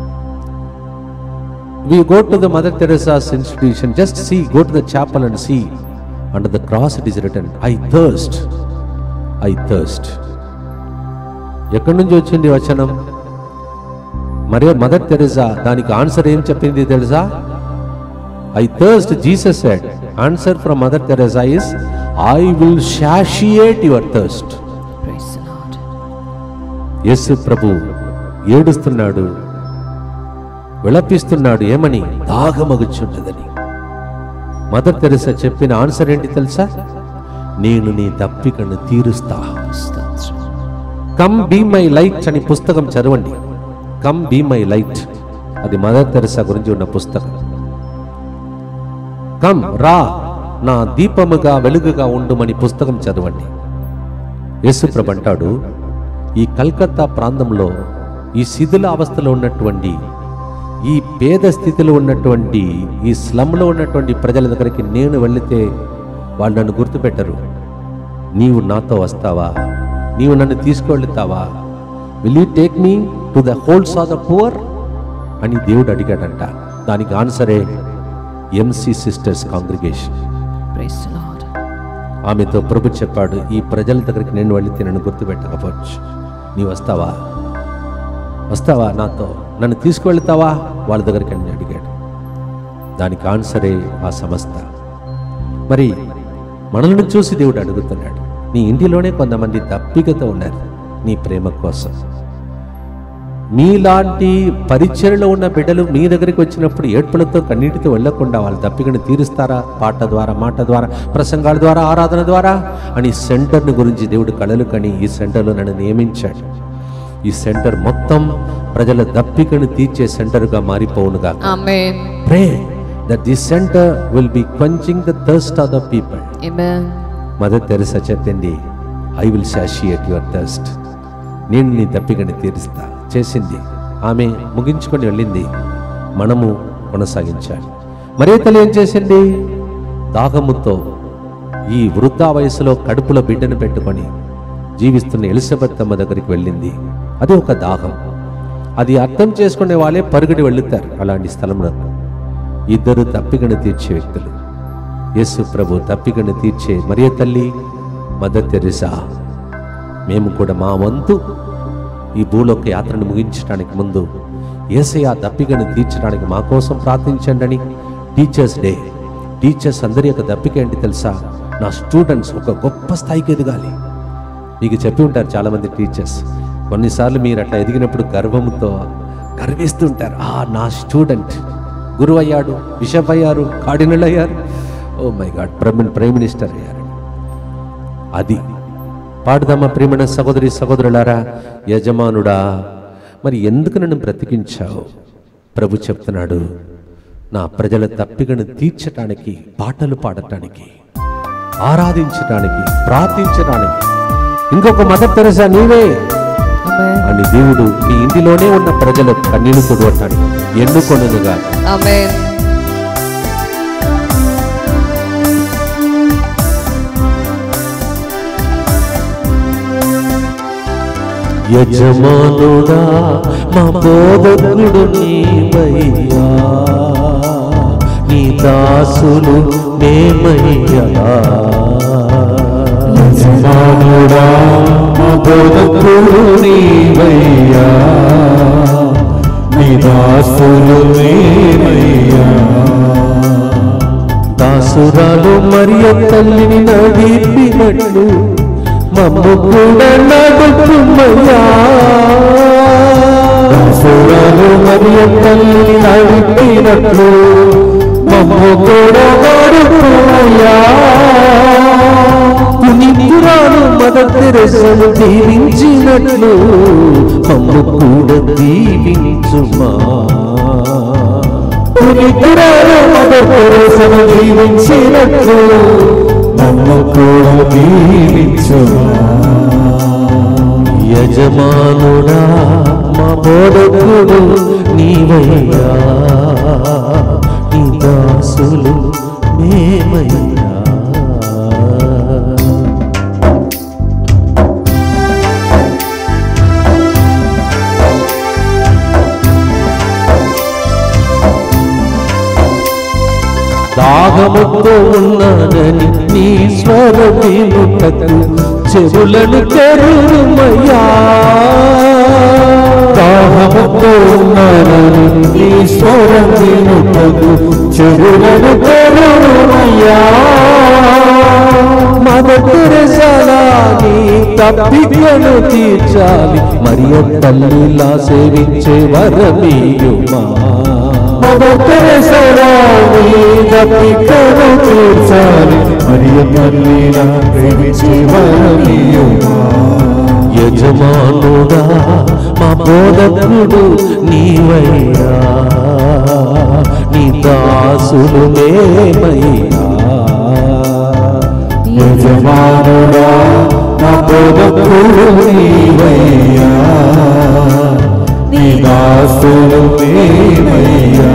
we go to the Mother Teresa's institution, just see, go to the chapel and see. Under the cross it is written, I thirst, I thirst. ఎక్కడి నుంచి వచ్చింది ఈ వచనం మరి మదర్ తెరెసా దానికి ఆన్సర్ ఏం చెప్పింది తెలుసా I thirst Jesus said answer from Mother Teresa is I will satiate your thirst Praise the Lord. యేసు ప్రభు ఏడుస్తున్నాడు విలపిస్తున్నాడు ఏమని దాగమగుచుంటదని మదర్ తెరెసా చెప్పిన ఆన్సర్ ఏంటి తెలుసా నేను నీ దప్పికను తీరుస్తా స్తోత్రం. కమ్ బీ మై లైట్ అని పుస్తకం చదవండి కమ్ బీ మై లైట్ అది మదర్ తెరెసా గురించి ఉన్న పుస్తకం కమ్ రా నా దీపముగా వెలుగుగా ఉండుమని పుస్తకం చదవండి యేసుప్రభు అంటాడు ఈ కల్కత్తా ప్రాంతంలో ఈ శిథిల అవస్థలో ఉన్నటువంటి ఈ పేద స్థితిలో ఉన్నటువంటి ఈ స్లమ్లో ఉన్నటువంటి ప్రజల దగ్గరికి నేను వెళితే వాళ్ళు నన్ను గుర్తుపెట్టరు నీవు నాతో వస్తావా నీవు నన్ను తీసుకువెళ్తావా will you take me to the holes of the poor అని దేవుడు అడిగాడంట దానికి ఆన్సరే MC sisters congregation Praise the Lord. ఆమెతో ప్రభు చెప్పాడు ఈ ప్రజల దగ్గరికి నేను వెళితే నన్ను గుర్తుపెట్టకపోవచ్చు నీ వస్తావా వస్తావా నాతో నన్ను తీసుకువెళ్తావా వాళ్ళ దగ్గరికి అని అడిగాడు దానికి ఆన్సరే ఆ సంస్థ మరి మనల్ని చూసి దేవుడు అడుగుతున్నాడు నీ ఇంటిలోనే కొంతమంది దప్పికతో ఉన్నారు నీ ప్రేమ కోసం మీలాంటి పరిచయలో ఉన్న బిడ్డలు మీ దగ్గరికి వచ్చినప్పుడు ఏడ్పులతో కన్నీటితో వెళ్లకుండా వాళ్ళ దప్పికను తీరుస్తారా పాట ద్వారా మాట ద్వారా ప్రసంగాల ద్వారా ఆరాధన ద్వారా అని సెంటర్ని గురించి దేవుడు కళలు కని ఈ సెంటర్లో నన్ను నియమించాడు ఈ సెంటర్ మొత్తం ప్రజల దప్పికను తీర్చే సెంటర్గా మారిపోవునుగా Amen. Pray that this centre will be quenching the thirst of the people Amen. Mother Teresa చెప్పింది I will satiate your thirst నేను నీ దప్పికని తీరుస్తా చేసింది ఆమె ముగించుకొని వెళ్ళింది మనము కొనసాగించాలి మరే తల్లి ఏం చేసింది దాహముతో ఈ వృద్ధా వయసులో కడుపులో బిడ్డను పెట్టుకొని జీవిస్తున్న ఎలిజబెత్ అమ్మ దగ్గరికి వెళ్ళింది అది ఒక దాహం అది అర్థం చేసుకునే వాళ్ళే పరుగుడి వెళ్తారు అలాంటి స్థలంలో ఇద్దరు తప్పికను తీర్చే వ్యక్తులు యేసు ప్రభు తప్పికను తీర్చే మరియ తల్లి మదర్ తెరిసా మేము కూడా మా వంతు ఈ భూలోక యాత్రను ముగించడానికి ముందు ఏసయ్య దప్పికను తీర్చడానికి మా కోసం ప్రార్థించండి అని టీచర్స్ డే టీచర్స్ అందరి యొక్క దప్పిక ఏంటి తెలుసా నా స్టూడెంట్స్ ఒక గొప్ప స్థాయికి ఎదగాలి మీకు చెప్పి ఉంటారు చాలామంది టీచర్స్ కొన్నిసార్లు మీరు అట్లా ఎదిగినప్పుడు గర్వంతో గర్విస్తుంటారు ఆ నా స్టూడెంట్ గురువు అయ్యాడు బిషప్ అయ్యారు కార్డినల్ అయ్యారు oh my God prime prime minister అయ్యారు అది పాడుదామా ప్రియమైన సహోదరి సహోదరులారా యజమానుడా మరి ఎందుకు నన్ను బ్రతికించావు ప్రభు చెప్తున్నాడు నా ప్రజల తప్పికను తీర్చటానికి పాటలు పాడటానికి ఆరాధించటానికి ప్రార్థించటానికి ఇంకొక మదర్ తెరసా నీవే Amen. అని దేవుడు నీ ఇంటిలోనే ఉన్న ప్రజల కన్నీళ్లు తుడవటానికి ఎన్నుకొనుగా Amen. యజమానుడా మా బోధకుడు నీవయ్యా నీ దాసులు మేమయ్యా యజమానుడా మా బోధకుడు నీవయ్యా నీ దాసులు మేమయ్యా దాసురాలు మరియ తల్లిని నడిపినట్లు మమ్ము కూడా నడుపుమయ్యా దాసురాలు మరియ తల్లిని నడిపినట్లు మమ్ము కూడా నడుపుమయ్యా పునీతురాలు మదర్ తెరెసను దీవించినట్లు మమ్ము కూడా దీవించుమా పునితురాలు మదర్ తెరెసను దీవించినట్లు నన్ను కూడా దీవించుమా యజమానుడా మా బోధకుడు నీవయ్యా నీ దాసులు మేమయ్యా దాహముతో ఉన్నానని నీ స్వరమేనుటకు చెవులను తెరుమయ్యా దాహముతో ఉన్నానని నీ స్వరం వినుటకు చెవులను తెరుమయ్యా మదతురసలాని తప్పికను తీర్చాలి మరియ తల్లిలా సేవించే వరమీయుమా మొదటిసారి దప్పికను తీర్చాలి మరియ తల్లిలా ప్రేమించి వరమీయుమా యజమానుడా మా బోధకుడు నీవయ్యా నీ దాసులు మేమయ్యా యజమానుడా నా బోధకుడు నీవయ్యా నీ దాసులు మేమయ్యా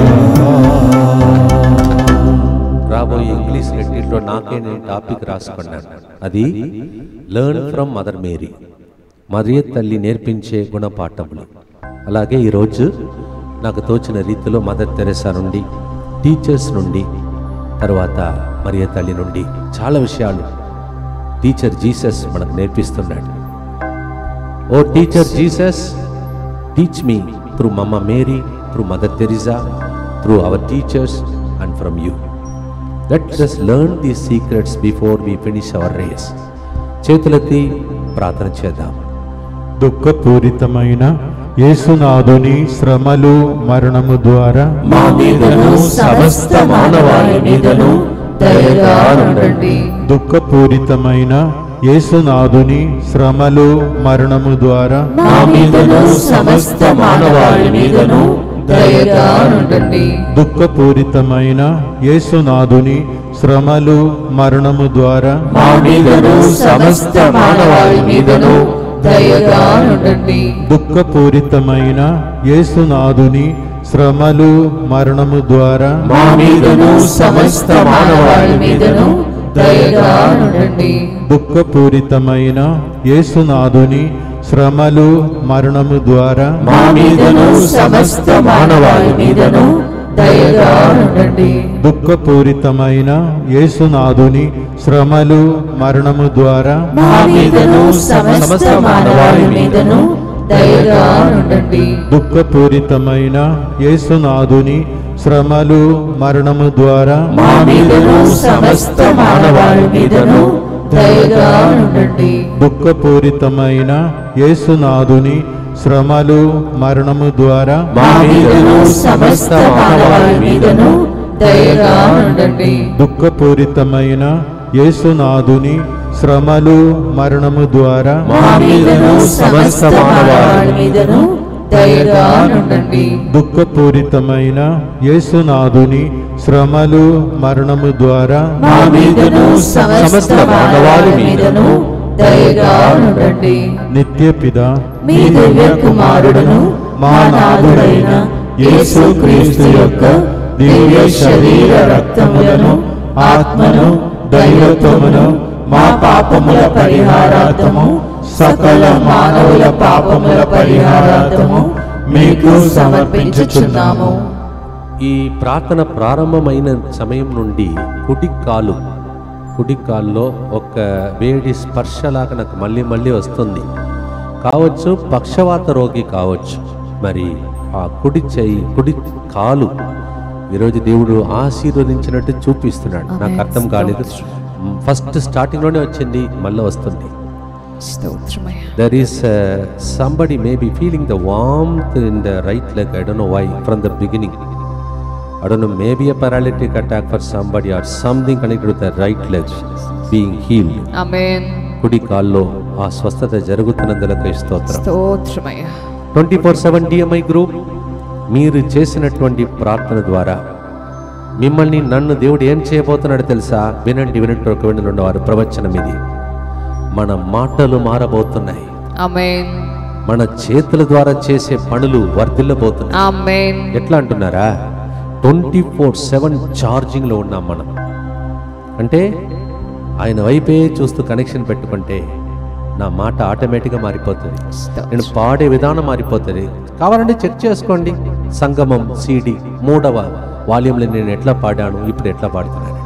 రాబోయే ఇంగ్లీష్ రెట్టిట్లో నాకే నేను టాపిక్ రాసుకున్నాను అది learn from Mother Mary Mariya తల్లి నేర్పించే గుణపాఠములు అలాగే ఈరోజు నాకు తోచిన రీతిలో మదర్ తెరెసా నుండి టీచర్స్ నుండి తర్వాత మరియ తల్లి నుండి చాలా విషయాలు టీచర్ జీసస్ మనకు నేర్పిస్తున్నాడు oh teacher Jesus teach me through mamma Mary through Mother Teresa through our teachers and from you let us learn the secrets before we finish our race చేతులెత్తి ప్రార్థన చేద్దాం దుఃఖపూరితమైన యేసునాథుని శ్రమలు మరణము ద్వారా మా మీదను సమస్త మానవాళి మీదను దయగా ఉండండి దుఃఖపూరితమైన యేసునాథుని శ్రమలు మరణము ద్వారా మా మీదను సమస్త మానవాళి మీదను దయగా ఉండండి దుఃఖపూరితమైన యేసునాథుని శ్రమలు మరణము ద్వారా మా మీదను సమస్త మానవాళి మీదను దయగా ఉండండి దుఃఖపూరితమైన యేసునాథుని శ్రమలు మరణము ద్వారా మా మీదను సమస్త మానవాళి మీదను దయగా ఉండండి దుఃఖపూరితమైన యేసునాథుని శ్రమలు మరణము ద్వారా మా మీదను సమస్త మానవాళి మీదను దయగా ఉండండి దుఃఖపూరితమైన యేసునాథుని శ్రమలు మరణము ద్వారా మా మీదను సమస్త మానవాళి మీదను దయగా ఉండండి దుఃఖపూరితమైన యేసునాథుని శ్రమలు మరణము ద్వారా మా మీదను సమస్త మానవాళి మీదను దయగా ఉండండి దుఃఖపూరితమైన యేసునాథుని శ్రమలు మరణము ద్వారా మా మీదను సమస్త మానవాళి మీదను దయగా ఉండండి దుఃఖపూరితమైన యేసునాథుని శ్రమలు మరణము ద్వారా మా మీదను సమస్త మానవాళి మీదను దయగా ఉండండి దుఃఖపూరితమైన యేసునాథుని శ్రమలు మరణము ద్వారా మా మీదను సమస్త మానవాళి మీదను దయగా ఉండండి నిత్య పిత మీ దివ్య కుమారుడును మా నాథుడైన యేసు క్రీస్తు యొక్క దివ్య శరీర రక్తములను ఆత్మను దైవత్వమును మా పాపముల పరిహారార్థము సకల మానవుల పాపముల పరిహారార్థము మీకు సమర్పించుచున్నాము ఈ ప్రార్థన ప్రారంభమైన సమయం నుండి కుడి కాలు కుడి కాల్లో ఒక వేడి స్పర్శలాగా నాకు మళ్ళీ మళ్ళీ వస్తుంది కావచ్చు పక్షవాత రోగి కావచ్చు మరి ఆ కుడి చెయ్యి కుడి కాలు ఈరోజు దేవుడు ఆశీర్వదించినట్టు చూపిస్తున్నాడు నాకు అర్థం కాలేదు ఫస్ట్ స్టార్టింగ్లోనే వచ్చింది మళ్ళీ వస్తుంది స్తోత్రమయ్యా there is uh, somebody maybe feeling the warmth in the right leg i don't know why from the beginning i don't know maybe a paralytic attack for somebody or something connected with the right leg being healed ఆమేన్ కుడి కాల్లో ఆ స్వస్థత జరుగుతున్నందులకు స్తోత్రం స్తోత్రమయ్యా twenty four seven DMI group మీరు చేసినటువంటి ప్రార్థన ద్వారా మిమ్మల్ని నన్ను దేవుడు ఏం చేయబోతున్నాడు తెలుసా వినండి వినండి ఒక వినండి ఉండవారు ప్రవచనం ఇది మన మాటలు మారబోతున్నాయి ఆమేన్ మన చేతుల ద్వారా చేసే పనులు వర్ధిల్లబోతున్నాయి ఆమేన్ ఎట్లా అంటున్నారా ట్వంటీ ఫోర్ సెవెన్ ఛార్జింగ్లో ఉన్నాం మనం అంటే ఆయన వైపే చూస్తూ కనెక్షన్ పెట్టుకుంటే నా మాట ఆటోమేటిక్గా మారిపోతుంది నేను పాడే విధానం మారిపోతుంది కావాలంటే చెక్ చేసుకోండి సంగమం సిడి మూడవ వాల్యూమ్లో నేను ఎట్లా పాడాను ఇప్పుడు ఎట్లా పాడుతున్నాను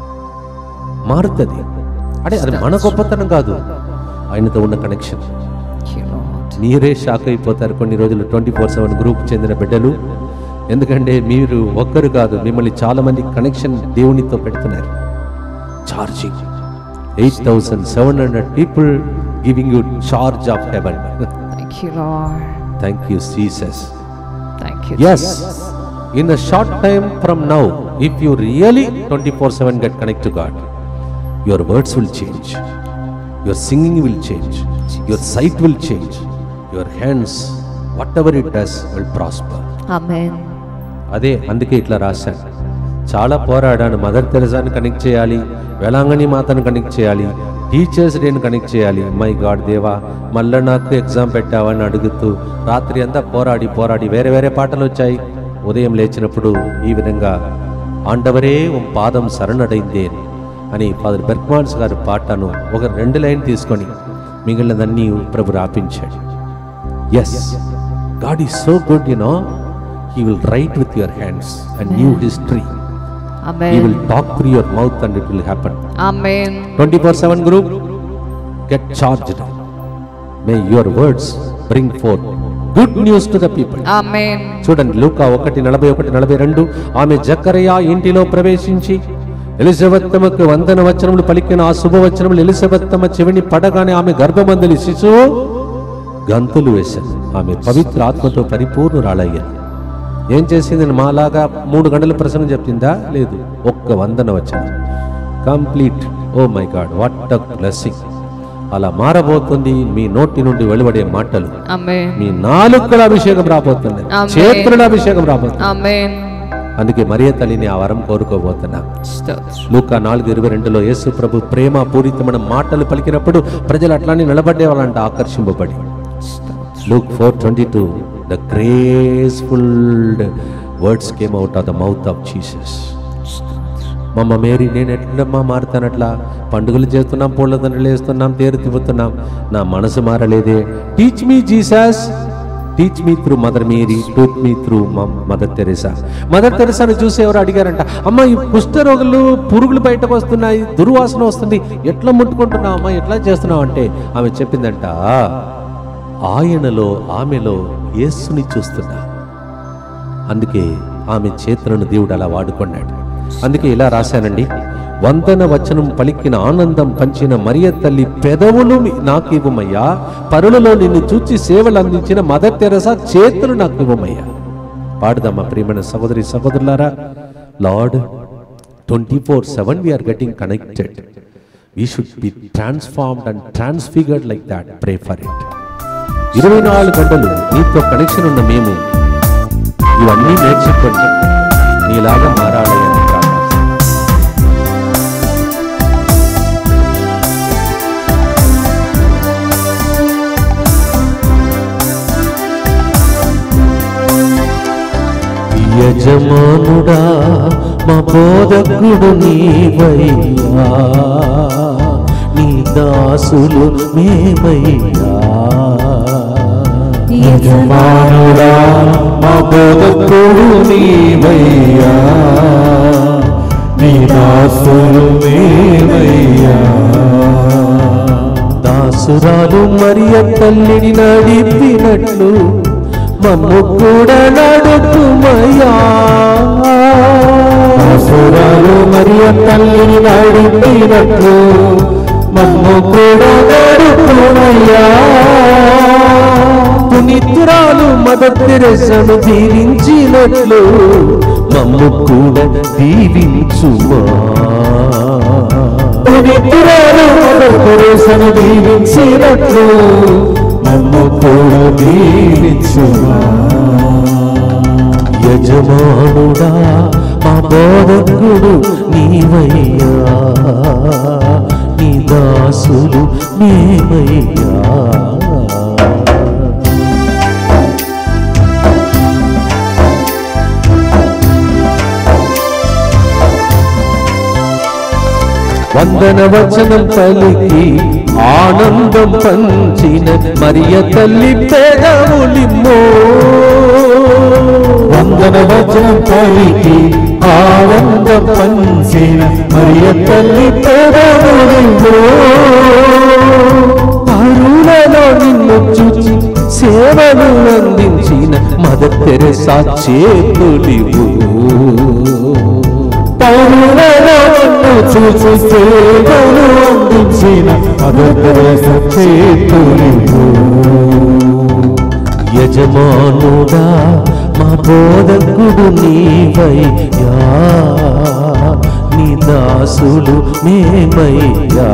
మారుతుంది అంటే అది మన గొప్పతనం కాదు ఆయనతో ఉన్న కనెక్షన్ Thank you, Lord. మీరే షాక్ అయిపోతారు కొన్ని రోజులు ట్వంటీ ఫోర్ సెవెన్ గ్రూప్ చెందిన బిడ్డలు ఎందుకంటే మీరు ఒక్కరు కాదు మిమ్మల్ని చాలా మంది కనెక్షన్ దేవునితో పెడుతున్నారు charging eight thousand seven hundred people giving you charge of heaven Thank you, Lord. Thank you Jesus Thank you, yes in a short time from now if you really twenty four seven get connect to God your words will change your singing will change your sight will change your hands what it does will prosper amen అదే అందుకే ఇట్లా రాశాను చాలా పోరాడాను mother తెరసాని connect చేయాలి వేలాంగణి మాతను connect చేయాలి teachers డేని connect చేయాలి మై గాడ్ దేవా మళ్ళీ నాకు ఎగ్జామ్ పెట్టావని అడుగుతూ రాత్రి అంతా పోరాడి పోరాడి వేరే వేరే పాటలు వచ్చాయి ఉదయం లేచినప్పుడు ఈ విధంగా ఆండవరే ఉం పాదం శరణడైందే అని ఫాదర్ బెర్క్మాన్స్ గారి పాటను ఒక రెండు లైన్ తీసుకొని మిగిలినదన్నీ ప్రభు రాపించాడు yes God is so good you know he will write with your hands and new history he amen will talk through your mouth and it will happen amen twenty four seven group get charged may your words bring for good news to the people amen చూడండి లూకా ఒకటి నలభై ఒకటి నలభై రెండు ఆమె జక్కరయ్య ఇంటిలో ప్రవేశించి ఎలిజబెత్తమ్మకు వందన వచనములు పలికిన ఆ శుభవచనములు ఎలిజబెత్తమ్మ చెవిని పడగానే ఆమె గర్భమందలి శిశువు గంతులు వేశాను ఆమె పవిత్ర ఆత్మతో పరిపూర్ణురాలయ్యాను ఏం చేసింది మాలాగా మూడు గంటల ప్రసంగం చెప్పిందా లేదు ఒక్క వందన వచనం complete oh my God what a blessing అలా మారబోతుంది మీ నోటి నుండి వెలువడే మాటలు ఆమేన్ మీ నాలుకల అభిషేకం రాబోతుంది ఆమేన్. చేతుల అభిషేకం రాబోతుంది ఆమేన్ అందుకే మరియ తల్లిని ఆ వరం కోరుకోబోతున్నా స్తోత్రం లూకా నాలుగు ఇరవై రెండులో యేసు ప్రభు ప్రేమ పూరితమైన మాటలు పలికినప్పుడు ప్రజలు అట్లానే నిలబడే వాళ్ళంట ఆకర్షింపబడి స్తోత్రం Luke four twenty two the graceful words came out of the mouth of Jesus మమ్మ మేరీ నేను ఎట్లమ్మా మారుతానట్లా పండుగలు చేస్తున్నాం పూల దండలు వేస్తున్నాం తేరు తిప్పుతున్నాం నా మనసు మారలేదే teach me Jesus teach me through mother Mary touch me through mother Teresa mother తెరెసాను చూసి ఎవరు అడిగారంట అమ్మ ఈ కుష్ఠరోగులు పురుగులు బయటకు వస్తున్నాయి దుర్వాసన వస్తుంది ఎట్లా ముట్టుకుంటున్నావు అమ్మ ఎట్లా చేస్తున్నావు అంటే ఆమె చెప్పిందంట ఆయనలో ఆమెలో యేసుని చూస్తున్నా అందుకే ఆమె చేతులను దేవుడు అలా వాడుకున్నాడు అందుకే ఇలా రాశానండి వందన వచనం పలికిన ఆనందం పంచిన మరియ తల్లి పెదవులు మీ- నాకు ఇవ్వమయ్యా పరులలో నిన్ను చూచి సేవలు అందించిన మదర్ తెరసా చేతులు నాకు ఇవ్వమయ్యా పాడుదామా ప్రియమైన సహోదరి సహోదరులారా Lord twenty four seven we are getting connected we should be transformed and transfigured like that pray for it ఇరవై నాలుగు గంటలు నీతో కనెక్షన్ ఉన్న మేము ఇవన్నీ నేర్చుకొని నీలాగా మారాలి అని ప్రార్థిస్తాను. యజమానుడా మా బోధకుడు నీవయ్యా నీ దాసులు మేమయ్యా యజమానుడా మా బోధకుడు నీవయ్యా నీ దాసులు మేమయ్యా దాసురాలు మరియ తల్లిని నడిపినట్లు మమ్ము కూడా నడుపుమయ్యా దాసురాలు మరియ తల్లిని నడిపినట్లు మమ్ము కూడా నడుపునయ్యా పునితురాలు మదర్ తెరెసను దీవించినట్లు మమ్ము కూడా దీవించుమా పవిత్రాలు పురుషను దీవించినట్లు మమ్ము కూడా దీవించుమా యజమానుడా మా బోధకుడు నీవయ్యా నీ దాసులు మేమయ్యా వందన వచనం పలికి ఆనందం పంచిన మరియ తల్లి పేదవులిమ్మో వందన వచనం పలికి ఆనందం పంచిన మరియ తల్లి పెదవులిందో అరుణలో నిన్ను చూచి సేవలు అందించిన మదర్ తెరెసా చేతులివు పౌరులలో నన్ను చూసి సేవలు అందించిన అదొక చేతులివు యజమానుడా మా బోధకుడు నీవయ్యా నీ దాసులు మేమయ్యా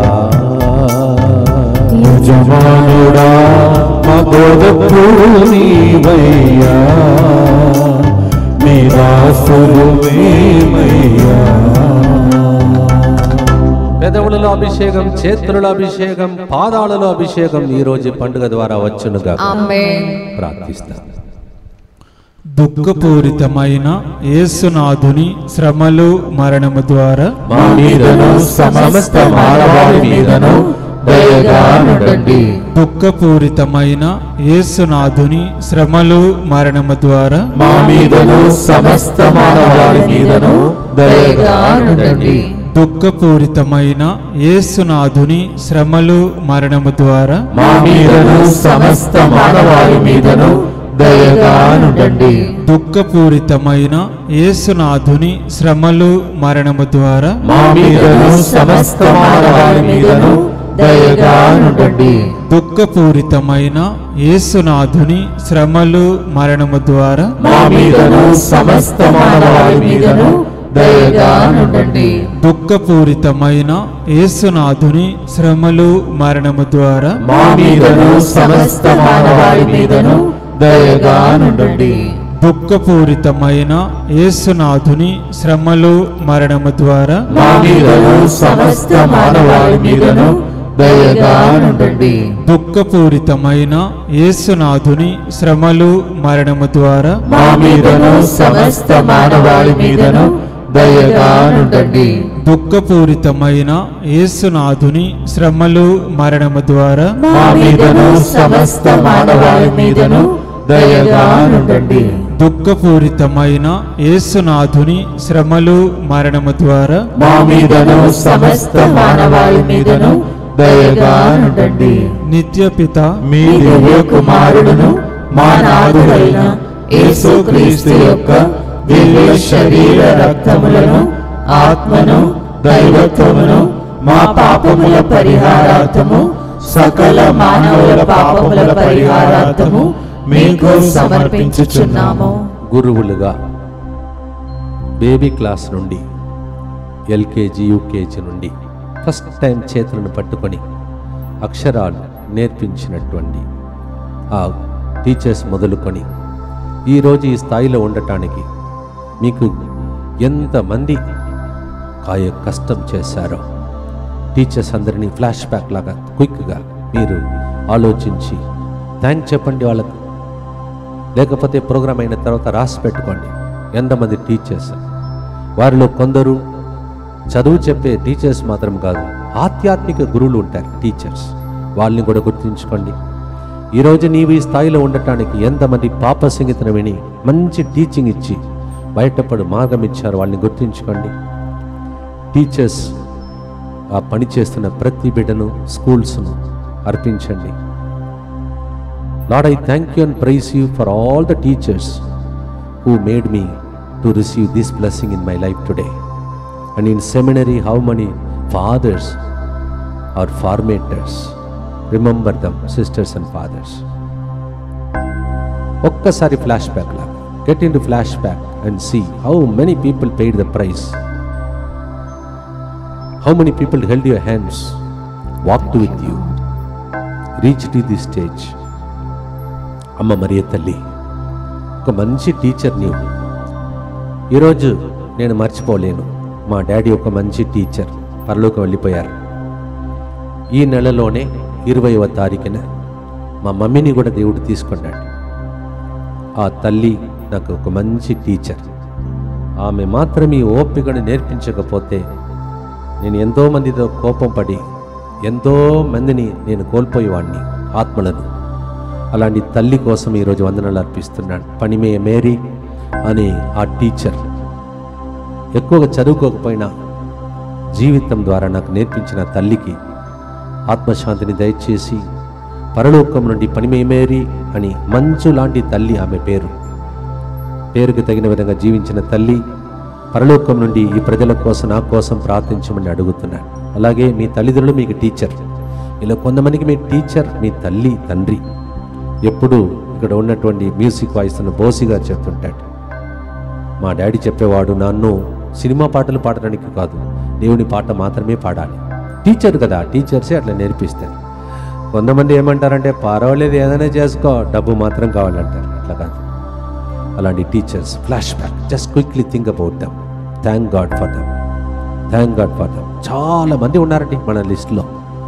యజమానుడా మా బోధకుడు నీవయ్యా మీ దాసులు మేమయ్యా పెదవులలో అభిషేకం చేతులలో అభిషేకం పాదాలలో అభిషేకం ఈ రోజు పండుగ ద్వారా వచ్చునుగా ఆమేన్ ప్రార్థిస్తాం దుఃఖపూరితమైన యేసునాథుని శ్రమలు మరణము ద్వారా మా మీదను సమస్త మానవాళి మీదను దయగా నుండండి దుఃఖపూరితమైన యేసునాథుని శ్రమలు మరణము ద్వారా మా మీదను సమస్త మానవాళి మీదను దయగా నుండండి దుఃఖపూరితమైన యేసునాథుని శ్రమలు మరణము ద్వారా మా మీదను సమస్త మానవాళి మీదను దయగా నుండండి దుఃఖపూరితమైన యేసునాథుని శ్రమలు మరణము ద్వారా మా మీదను సమస్త మానవాళి మీదను దయగా నుండండి దుఃఖపూరితమైన యేసునాథుని శ్రమలు మరణము ద్వారా మా మీదను సమస్త మానవాళి మీదను దయగా నుండండి దుఃఖపూరితమైన యేసునాథుని శ్రమలు మరణము ద్వారా మా మీదను సమస్త మానవాళి మీదను దయగా నుండండి దుఃఖపూరితమైన యేసునాథుని శ్రమలు మరణము ద్వారా మా మీదను సమస్త మానవాళి మీదను దయగా నుండండి దుఃఖపూరితమైన యేసునాథుని శ్రమలు మరణము ద్వారా మా మీదను సమస్త మానవాళి మీదను దయగా నుండండి దుఃఖపూరితమైన యేసునాథుని శ్రమలు మరణము ద్వారా మా మీదను సమస్త మానవాళి మీదను దయగా నుండండి దుఃఖపూరితమైన యేసునాథుని శ్రమలు మరణము ద్వారా మా మీదను సమస్త మానవాళి మీదను దయగా నుండండి నిత్యపిత మీ దివ్య కుమారుడును మా నాథుడైన యేసుక్రీస్తు యొక్క దివ్య శరీర రక్తములను ఆత్మను దైవత్వమును మా పాపముల పరిహారార్థము సకల మానవుల పాపముల పరిహారార్థము మీకు సమర్పించుచున్నాము గురువులుగా బేబీ క్లాస్ నుండి ఎల్కేజీ యూకేజీ నుండి ఫస్ట్ టైం చేతులను పట్టుకొని అక్షరాలు నేర్పించినటువంటి ఆ టీచర్స్ మొదలుకొని ఈరోజు ఈ స్థాయిలో ఉండటానికి మీకు ఎంతమంది కాయ కష్టం చేశారో టీచర్స్ అందరినీ ఫ్లాష్ బ్యాక్ లాగా క్విక్గా మీరు ఆలోచించి థ్యాంక్ చెప్పండి వాళ్ళకు లేకపోతే ప్రోగ్రామ్ అయిన తర్వాత రాసి పెట్టుకోండి ఎంతమంది టీచర్స్ వారిలో కొందరు చదువు చెప్పే టీచర్స్ మాత్రం కాదు ఆధ్యాత్మిక గురువులు ఉంటారు టీచర్స్ వాళ్ళని కూడా గుర్తుంచుకోండి ఈరోజు నీవు ఈ స్థాయిలో ఉండటానికి ఎంతమంది పాప సంగీతన విని మంచి టీచింగ్ ఇచ్చి బయటపడు మార్గం ఇచ్చారు వాళ్ళని గుర్తుంచుకోండి టీచర్స్ ఆ పని చేస్తున్న ప్రతి బిడ్డను స్కూల్స్ను అర్పించండి Lord I thank you and praise you for all the teachers who made me to receive this blessing in my life today. And in seminary, how many fathers are formators? Remember them, sisters and fathers. ఒక్కసారి flashback లాగా get into flashback and see how many people paid the price how many people held your hands walk with you reach to the stage అమ్మ మరియ తల్లి ఒక మంచి teacher నీవు ఈరోజు నేను మర్చిపోలేను మా డాడీ ఒక మంచి టీచర్ పరలోకి వెళ్ళిపోయారు ఈ నెలలోనే ఇరవైవ తారీఖున మా మమ్మీని కూడా దేవుడు తీసుకున్నాడు ఆ తల్లి నాకు ఒక మంచి టీచర్ ఆమె మాత్రం ఈ ఓపికను నేర్పించకపోతే నేను ఎంతో మందితో కోపం పడి ఎంతో మందిని నేను కోల్పోయేవాడిని ఆత్మలను అలాంటి తల్లి కోసం ఈరోజు వందనాలు అర్పిస్తున్నాను పనిమే మేరీ అనే ఆ టీచర్ ఎక్కువగా చదువుకోకపోయినా జీవితం ద్వారా నాకు నేర్పించిన తల్లికి ఆత్మశాంతిని దయచేసి పరలోకం నుండి పనిమే మేరీ అని మంచు లాంటి తల్లి ఆమె పేరు పేరుకు తగిన విధంగా జీవించిన తల్లి పరలోకం నుండి ఈ ప్రజల కోసం నా కోసం ప్రార్థించమని అడుగుతున్నాను అలాగే మీ తల్లిదండ్రులు మీకు టీచర్ ఇలా కొంతమందికి మీ టీచర్ మీ తల్లి తండ్రి ఎప్పుడు ఇక్కడ ఉన్నటువంటి మ్యూజిక్ వాయిస్తున్న బోసిగా చెప్తుంటాడు మా డాడీ చెప్పేవాడు నన్ను సినిమా పాటలు పాడడానికి కాదు దేవుని పాట మాత్రమే పాడాలి టీచర్ కదా టీచర్సే అట్లా నేర్పిస్తారు కొంతమంది ఏమంటారంటే పర్వాలేదు ఏదైనా చేసుకో డబ్బు మాత్రం కావాలంటారు అట్లా కాదు అలాంటి teachers flashback just quickly think about them thank God for them thank God for them చాలా మంది ఉన్నారండి మన లిస్టులో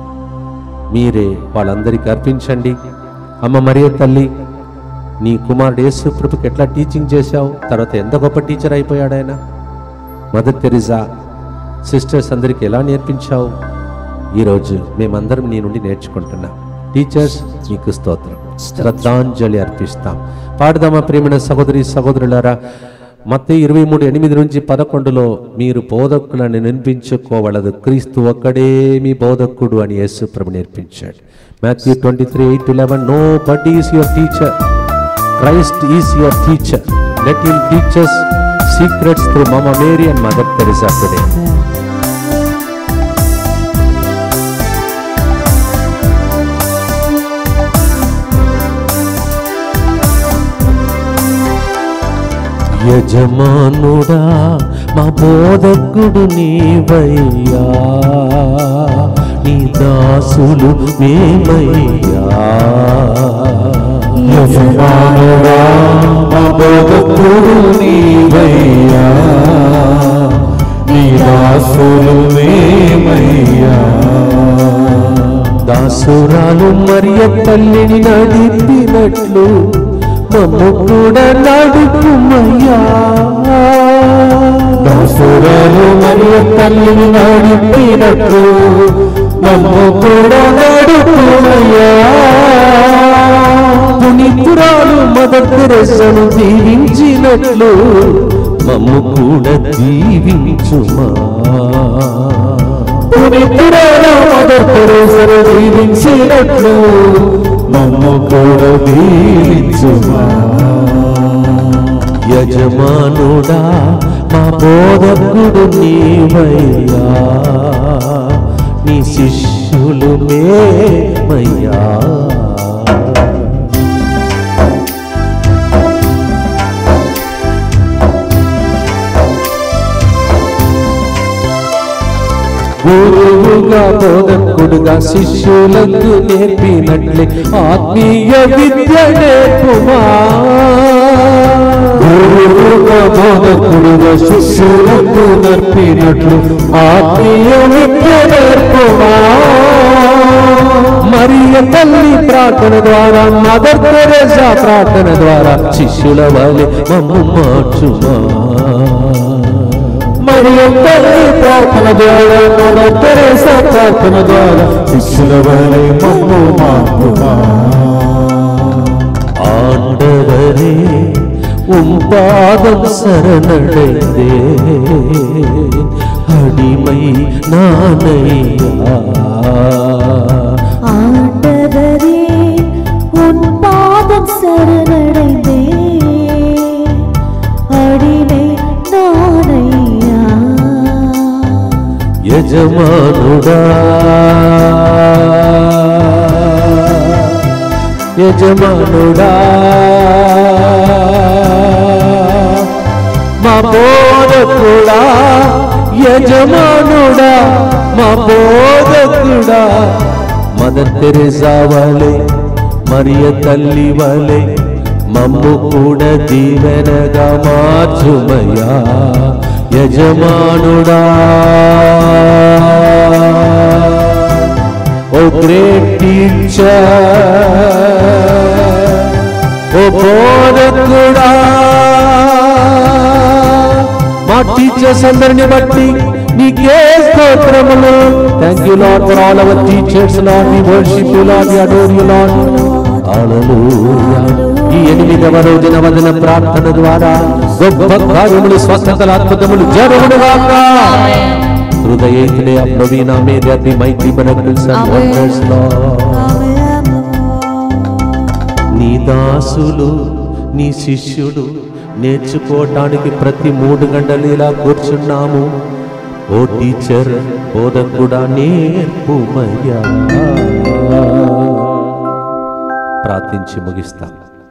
మీరే వాళ్ళందరికీ అర్పించండి అమ్మ మరియ తల్లి నీ కుమారుడు యేసు ప్రభుకి ఎట్లా టీచింగ్ చేశావు తర్వాత ఎంత గొప్ప టీచర్ అయిపోయాడు ఆయన మదర్ తెరిజా సిస్టర్స్ అందరికీ ఎలా నేర్పించావు ఈరోజు మేమందరం నీ నుండి నేర్చుకుంటున్నాం టీచర్స్ నీకు స్తోత్రం శ్రద్ధాంజలి అర్పిస్తాం పాడుదామా ప్రేమైన సహోదరి సహోదరులారా మత్తే ఇరవై మూడు ఎనిమిది నుంచి పదకొండులో మీరు బోధకులను నిర్మించుకోవలదు క్రీస్తు ఒక్కడే మీ బోధకుడు అని యేసు ప్రభు నేర్పించాడు Matthew twenty three eight eleven no but is your teacher Christ is your teacher let him teachers secrets through మమ Mary and mother Teresa today యజమానుడా మా బోధకుడు నీవయ్యా నీ దాసులు మేమయ్యా యజమానుడా మా బోధకుడు నీవయ్యా నీ దాసులు మేమయ్యా దాసురాలు మరియ తల్లిని నడిపినట్లు మమ్ము కూడా నడుపుమయ్యా దాసురాలు మరియు తల్లిని నడిపినట్టు నమ్ము కూడా నడుపుమయ్యా పునీతురాలు మదర్ తెరెసను దీవించినట్లు మమ్ము కూడా దీవించుమా పునితురాల మదర్ తెరేసను దీవించినట్లు నమ్ము కూడా దీవించుమా యజమానుడా మా బోధకుడు నీవయ్యా నీ శిష్యులు మేమయ్యా గురువుగా బోధకుడుగా శిష్యులకు నేర్పినట్లే ఆత్మీయ విద్య నేర్పుమా గురువుగా బోధకుడుగా శిష్యులకు నర్పినట్లు ఆత్మీయ విద్య నేర్పుమా మరియ తల్లి ప్రార్థన ద్వారా మదర్ తెరేసా ప్రార్థన ద్వారా శిష్యుల వలె మమ్ము మార్చుమా మరి తల్లి ప్రార్థన ద్వారా మన తెరేస ప్రార్థన ద్వారా శిష్యుల వలె మమ్ము మాపుమా ஆண்டவரே உம் பாதம் சரணடைந்தே அடிமை நானையா ஆண்டவரே உன் பாதம் சரணடைந்தே அடிமை நானையா యజమానుడా యజమానుడా మా బోధకుడా యజమానుడా మా బోధకుడా మదర్ తెరెసా వలె మరియ తల్లి వలె మమ్ము కూడా దీవెనగా మార్చుమయ్యా యజమానుడా ఓ గ్రేట్ టీచర్ ఓ బోధకుడా మా టీచర్స్ అందరిని బట్టి నీకే స్తోత్రములు thank you Lord for all our teachers Lord we worship you Lord we adore you Lord hallelujah ఈ ఎనిమిదవ రోజున వదన ప్రార్థన ద్వారా గొప్ప కార్యములు స్వస్థతల అద్భుతములు జరుగునుగాక హృదయేతుడే ప్రవీణ మీద the mighty miracles and wonders Lord నీ దాసులు నీ శిష్యుడు నేర్చుకోవటానికి ప్రతి మూడు గంటలు ఇలా కూర్చున్నాము ఓ టీచర్ బోధకుడా నేర్పుమయ్యా ప్రార్థించి ముగిస్తాం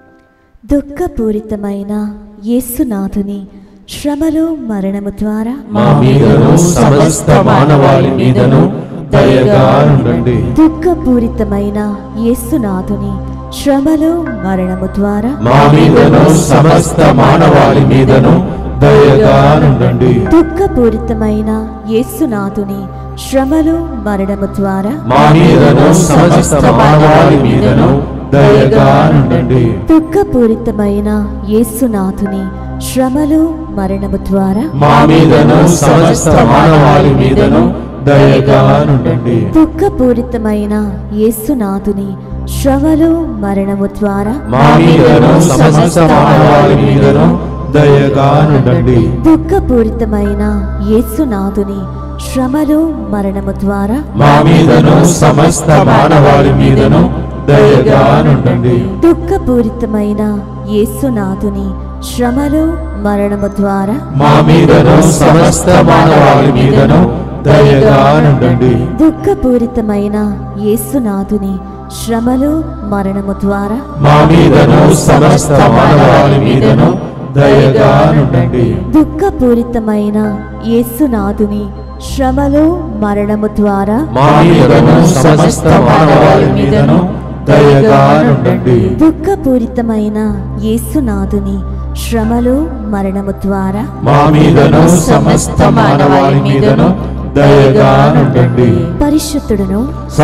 దుఃఖపూరితమైన యేసునాథుని శ్రమలు మరణము ద్వారా మా మీదను సమస్త మానవాళి మీదను దయగా ఉండండి దుఃఖపూరితమైన యేసునాథుని శ్రమలు మరణము ద్వారా మా మీదను సమస్త మానవాళి మీదను దయగా ఉండండి దుఃఖపూరితమైన యేసునాథుని శ్రమలు మరణము ద్వారా మా మీదను సమస్త మానవాళి మీదను దయగా ఉండండి దుఃఖపూరితమైన యేసునాథుని శ్రమలు మరణము ద్వారా మా మీదను సమస్త మానవాళి మీదను దయగా ఉండండి దుఃఖపూరితమైన యేసునాథుని శ్రమలు మరణము ద్వారా మా మీదను సమస్త మానవాళి మీదను దయగా ఉండండి దుఃఖపూరితమైన యేసునాథుని శ్రమలు మరణము ద్వారా మా మీదను సమస్త మానవాళి మీదను దయగా ఉండండి దుఃఖపూరితమైన యేసునాథుని శ్రమలు మరణము ద్వారా మా మీదను సమస్త మానవాళి మీదను దయగా ఉండండి దుఃఖపూరితమైన యేసునాథుని శ్రమలు మరణము ద్వారా మా మీదను సమస్త మానవాళి మీదను దయగా ఉండండి దుఃఖపూరితమైన యేసునాథుని శ్రమలు మరణము ద్వారా మా మీదను సమస్త మానవాళి మీదను దయగా ఉండండి దుఃఖపూరితమైన యేసునాథుని శ్రమలు మరణము ద్వారా మా మీదను సమస్త మానవాళి మీదను దయగా ఉండండి పరిశుద్ధుడును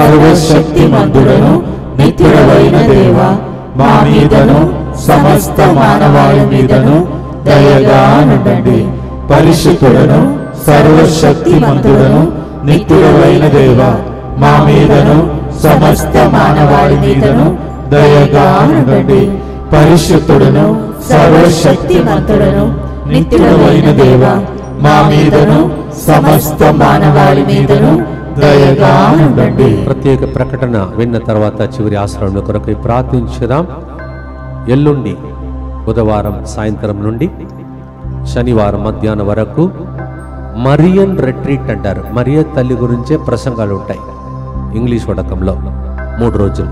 సర్వశక్తిమంతుడను నిత్యుడవైన దేవ మా మీదను సమస్త మానవాళి మీదను దయగా ఉండండి పరిశుద్ధుడను సర్వశక్తిమంతుడను నిత్యుడవైన దేవ మా మీదను సమస్త మానవాళి మీదను దయగా ఉండండి పరిశుద్ధుడను సర్వశక్తిమంతుడను నిత్యుడవైన దేవ మా మీదను సమస్త మానవాళి మీదను దయగా ఉండండి ప్రత్యేక ప్రకటన విన్న తర్వాత చివరి ఆశ్రమం కొరకై ప్రార్థించుదాం ఎల్లుండి బుధవారం సాయంత్రం నుండి శనివారం మధ్యాహ్నం వరకు మరియన్ రెట్రీట్ అంటారు మరియ తల్లి గురించే ప్రసంగాలు ఉంటాయి ఇంగ్లీష్ వడకంలో మూడు రోజులు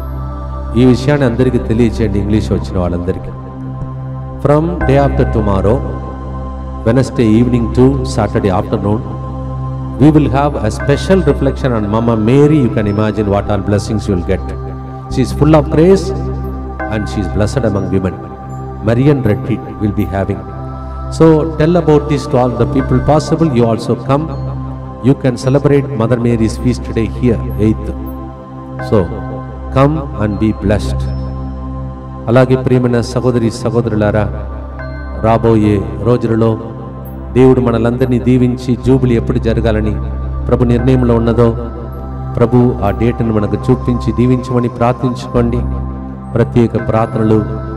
ఈ విషయాన్ని అందరికీ తెలియచేయండి ఇంగ్లీష్ వచ్చిన వాళ్ళందరికీ from day after tomorrow Wednesday evening to Saturday afternoon we will have a special reflection on Mama Mary. You can imagine what all blessings you will get. She is full of grace and she is blessed among women. Marian retreat will be having. So tell about this to all the people possible. You also come you can celebrate mother Mary's feast day here eighth so come and be blessed అలాగే ప్రియమైన సహోదరి సహోదరులారా రాబోయే రోజులలో దేవుడు మనలందరినీ దీవించి జూబిలి ఎప్పుడు జరగాలని ప్రభు నిర్ణయంలో ఉన్నదో ప్రభు ఆ డేట్ను మనకు చూపించి దీవించమని ప్రార్థించుకోండి ప్రత్యేక ప్రార్థనలు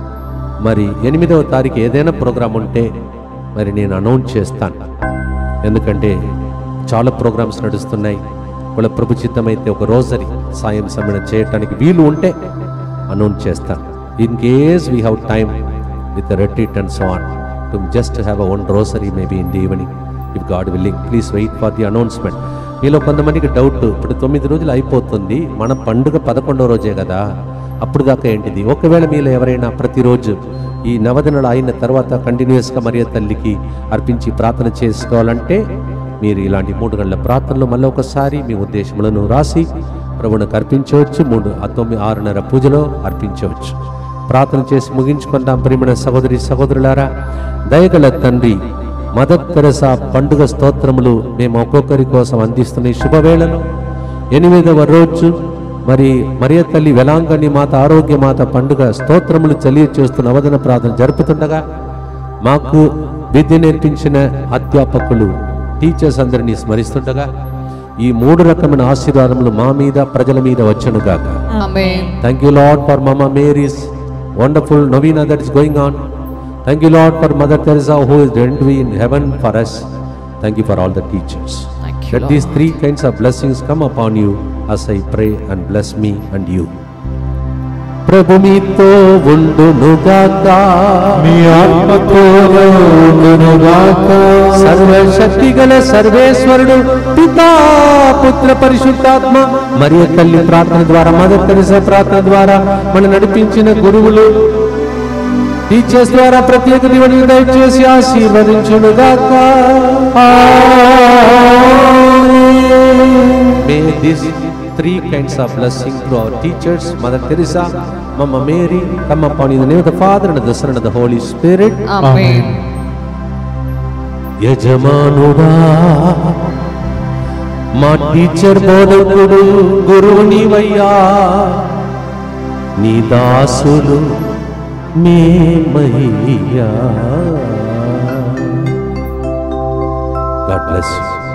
మరి ఎనిమిదవ తారీఖు ఏదైనా ప్రోగ్రాం ఉంటే మరి నేను అనౌన్స్ చేస్తాను ఎందుకంటే చాలా ప్రోగ్రామ్స్ నడుస్తున్నాయి వాళ్ళ ప్రభు చిత్తమైతే ఒక రోజరీ సాయం సమయం చేయటానికి వీలు ఉంటే అనౌన్స్ చేస్తాను in case we have time with retreat and so on to just have a own rosary maybe in the evening if God willing please wait for the announcement మీలో కొంతమందికి డౌట్ ఇప్పుడు తొమ్మిది రోజులు అయిపోతుంది మన పండుగ పదకొండవ రోజే కదా అప్పుడు దాకా ఏంటిది ఒకవేళ మీలో ఎవరైనా ప్రతిరోజు ఈ నవదినలు అయిన తర్వాత కంటిన్యూస్గా మరియ తల్లికి అర్పించి ప్రార్థన చేసుకోవాలంటే మీరు ఇలాంటి మూడు గంటల ప్రార్థనలు మళ్ళీ ఒకసారి మీ ఉద్దేశములను రాసి ప్రభువునికి అర్పించవచ్చు మూడు ఆ తొమ్మిది ఆరున్నర పూజలో అర్పించవచ్చు ప్రార్థన చేసి ముగించుకుందాం ప్రియమైన సహోదరి సహోదరులారా దయగల తండ్రి మదర్ తెరసా పండుగ స్తోత్రములు మేము ఒక్కొక్కరి కోసం అందిస్తున్న ఈ శుభవేళలో ఎనిమిదవ రోజు మరి మరియ తల్లి వెలాంగని మాత ఆరోగ్య మాత పండుగ స్తోత్రములు తెలియచేస్తున్న అవదన ప్రార్థన జరుపుతుండగా మాకు విద్య నేర్పించిన అధ్యాపకులు టీచర్స్ అందరినీ స్మరిస్తుండగా ఈ మూడు రకమైన ఆశీర్వాదములు మా మీద ప్రజల మీద వచ్చనుగాక Amen. Thank you, Lord, for Mama Mary's wonderful novena that is going on. Thank you, Lord, for Mother Teresa who is going to be in heaven for us. Thank you for all the teachers. Thank you, Let Lord. these three kinds of blessings come upon you as I pray and bless me and you. ప్రభు మీతో ఉండునుగాక మీ ఆత్మతోను ఉండునుగాక. సర్వశక్తి గల సర్వేశ్వరుడు పితా పుత్ర పరిశుద్ధాత్మ మరియు తల్లి ప్రార్థన ద్వారా మదర్ తెరిసా ప్రార్థన ద్వారా మనం నడిపించిన గురువులు టీచర్స్ ద్వారా ప్రత్యేక దేవుని దయచేసి ఆశీర్వదించునుగాక May these three kinds of blessing through our teachers, Mother Teresa, Mama Mary, come upon you in the name of the Father and of the Son and of the Holy Spirit. Amen. యజమానుడా మా teacher బోధకుడు గురువు నీవయ్యా నీ దాసులు మేమయ్యా God bless you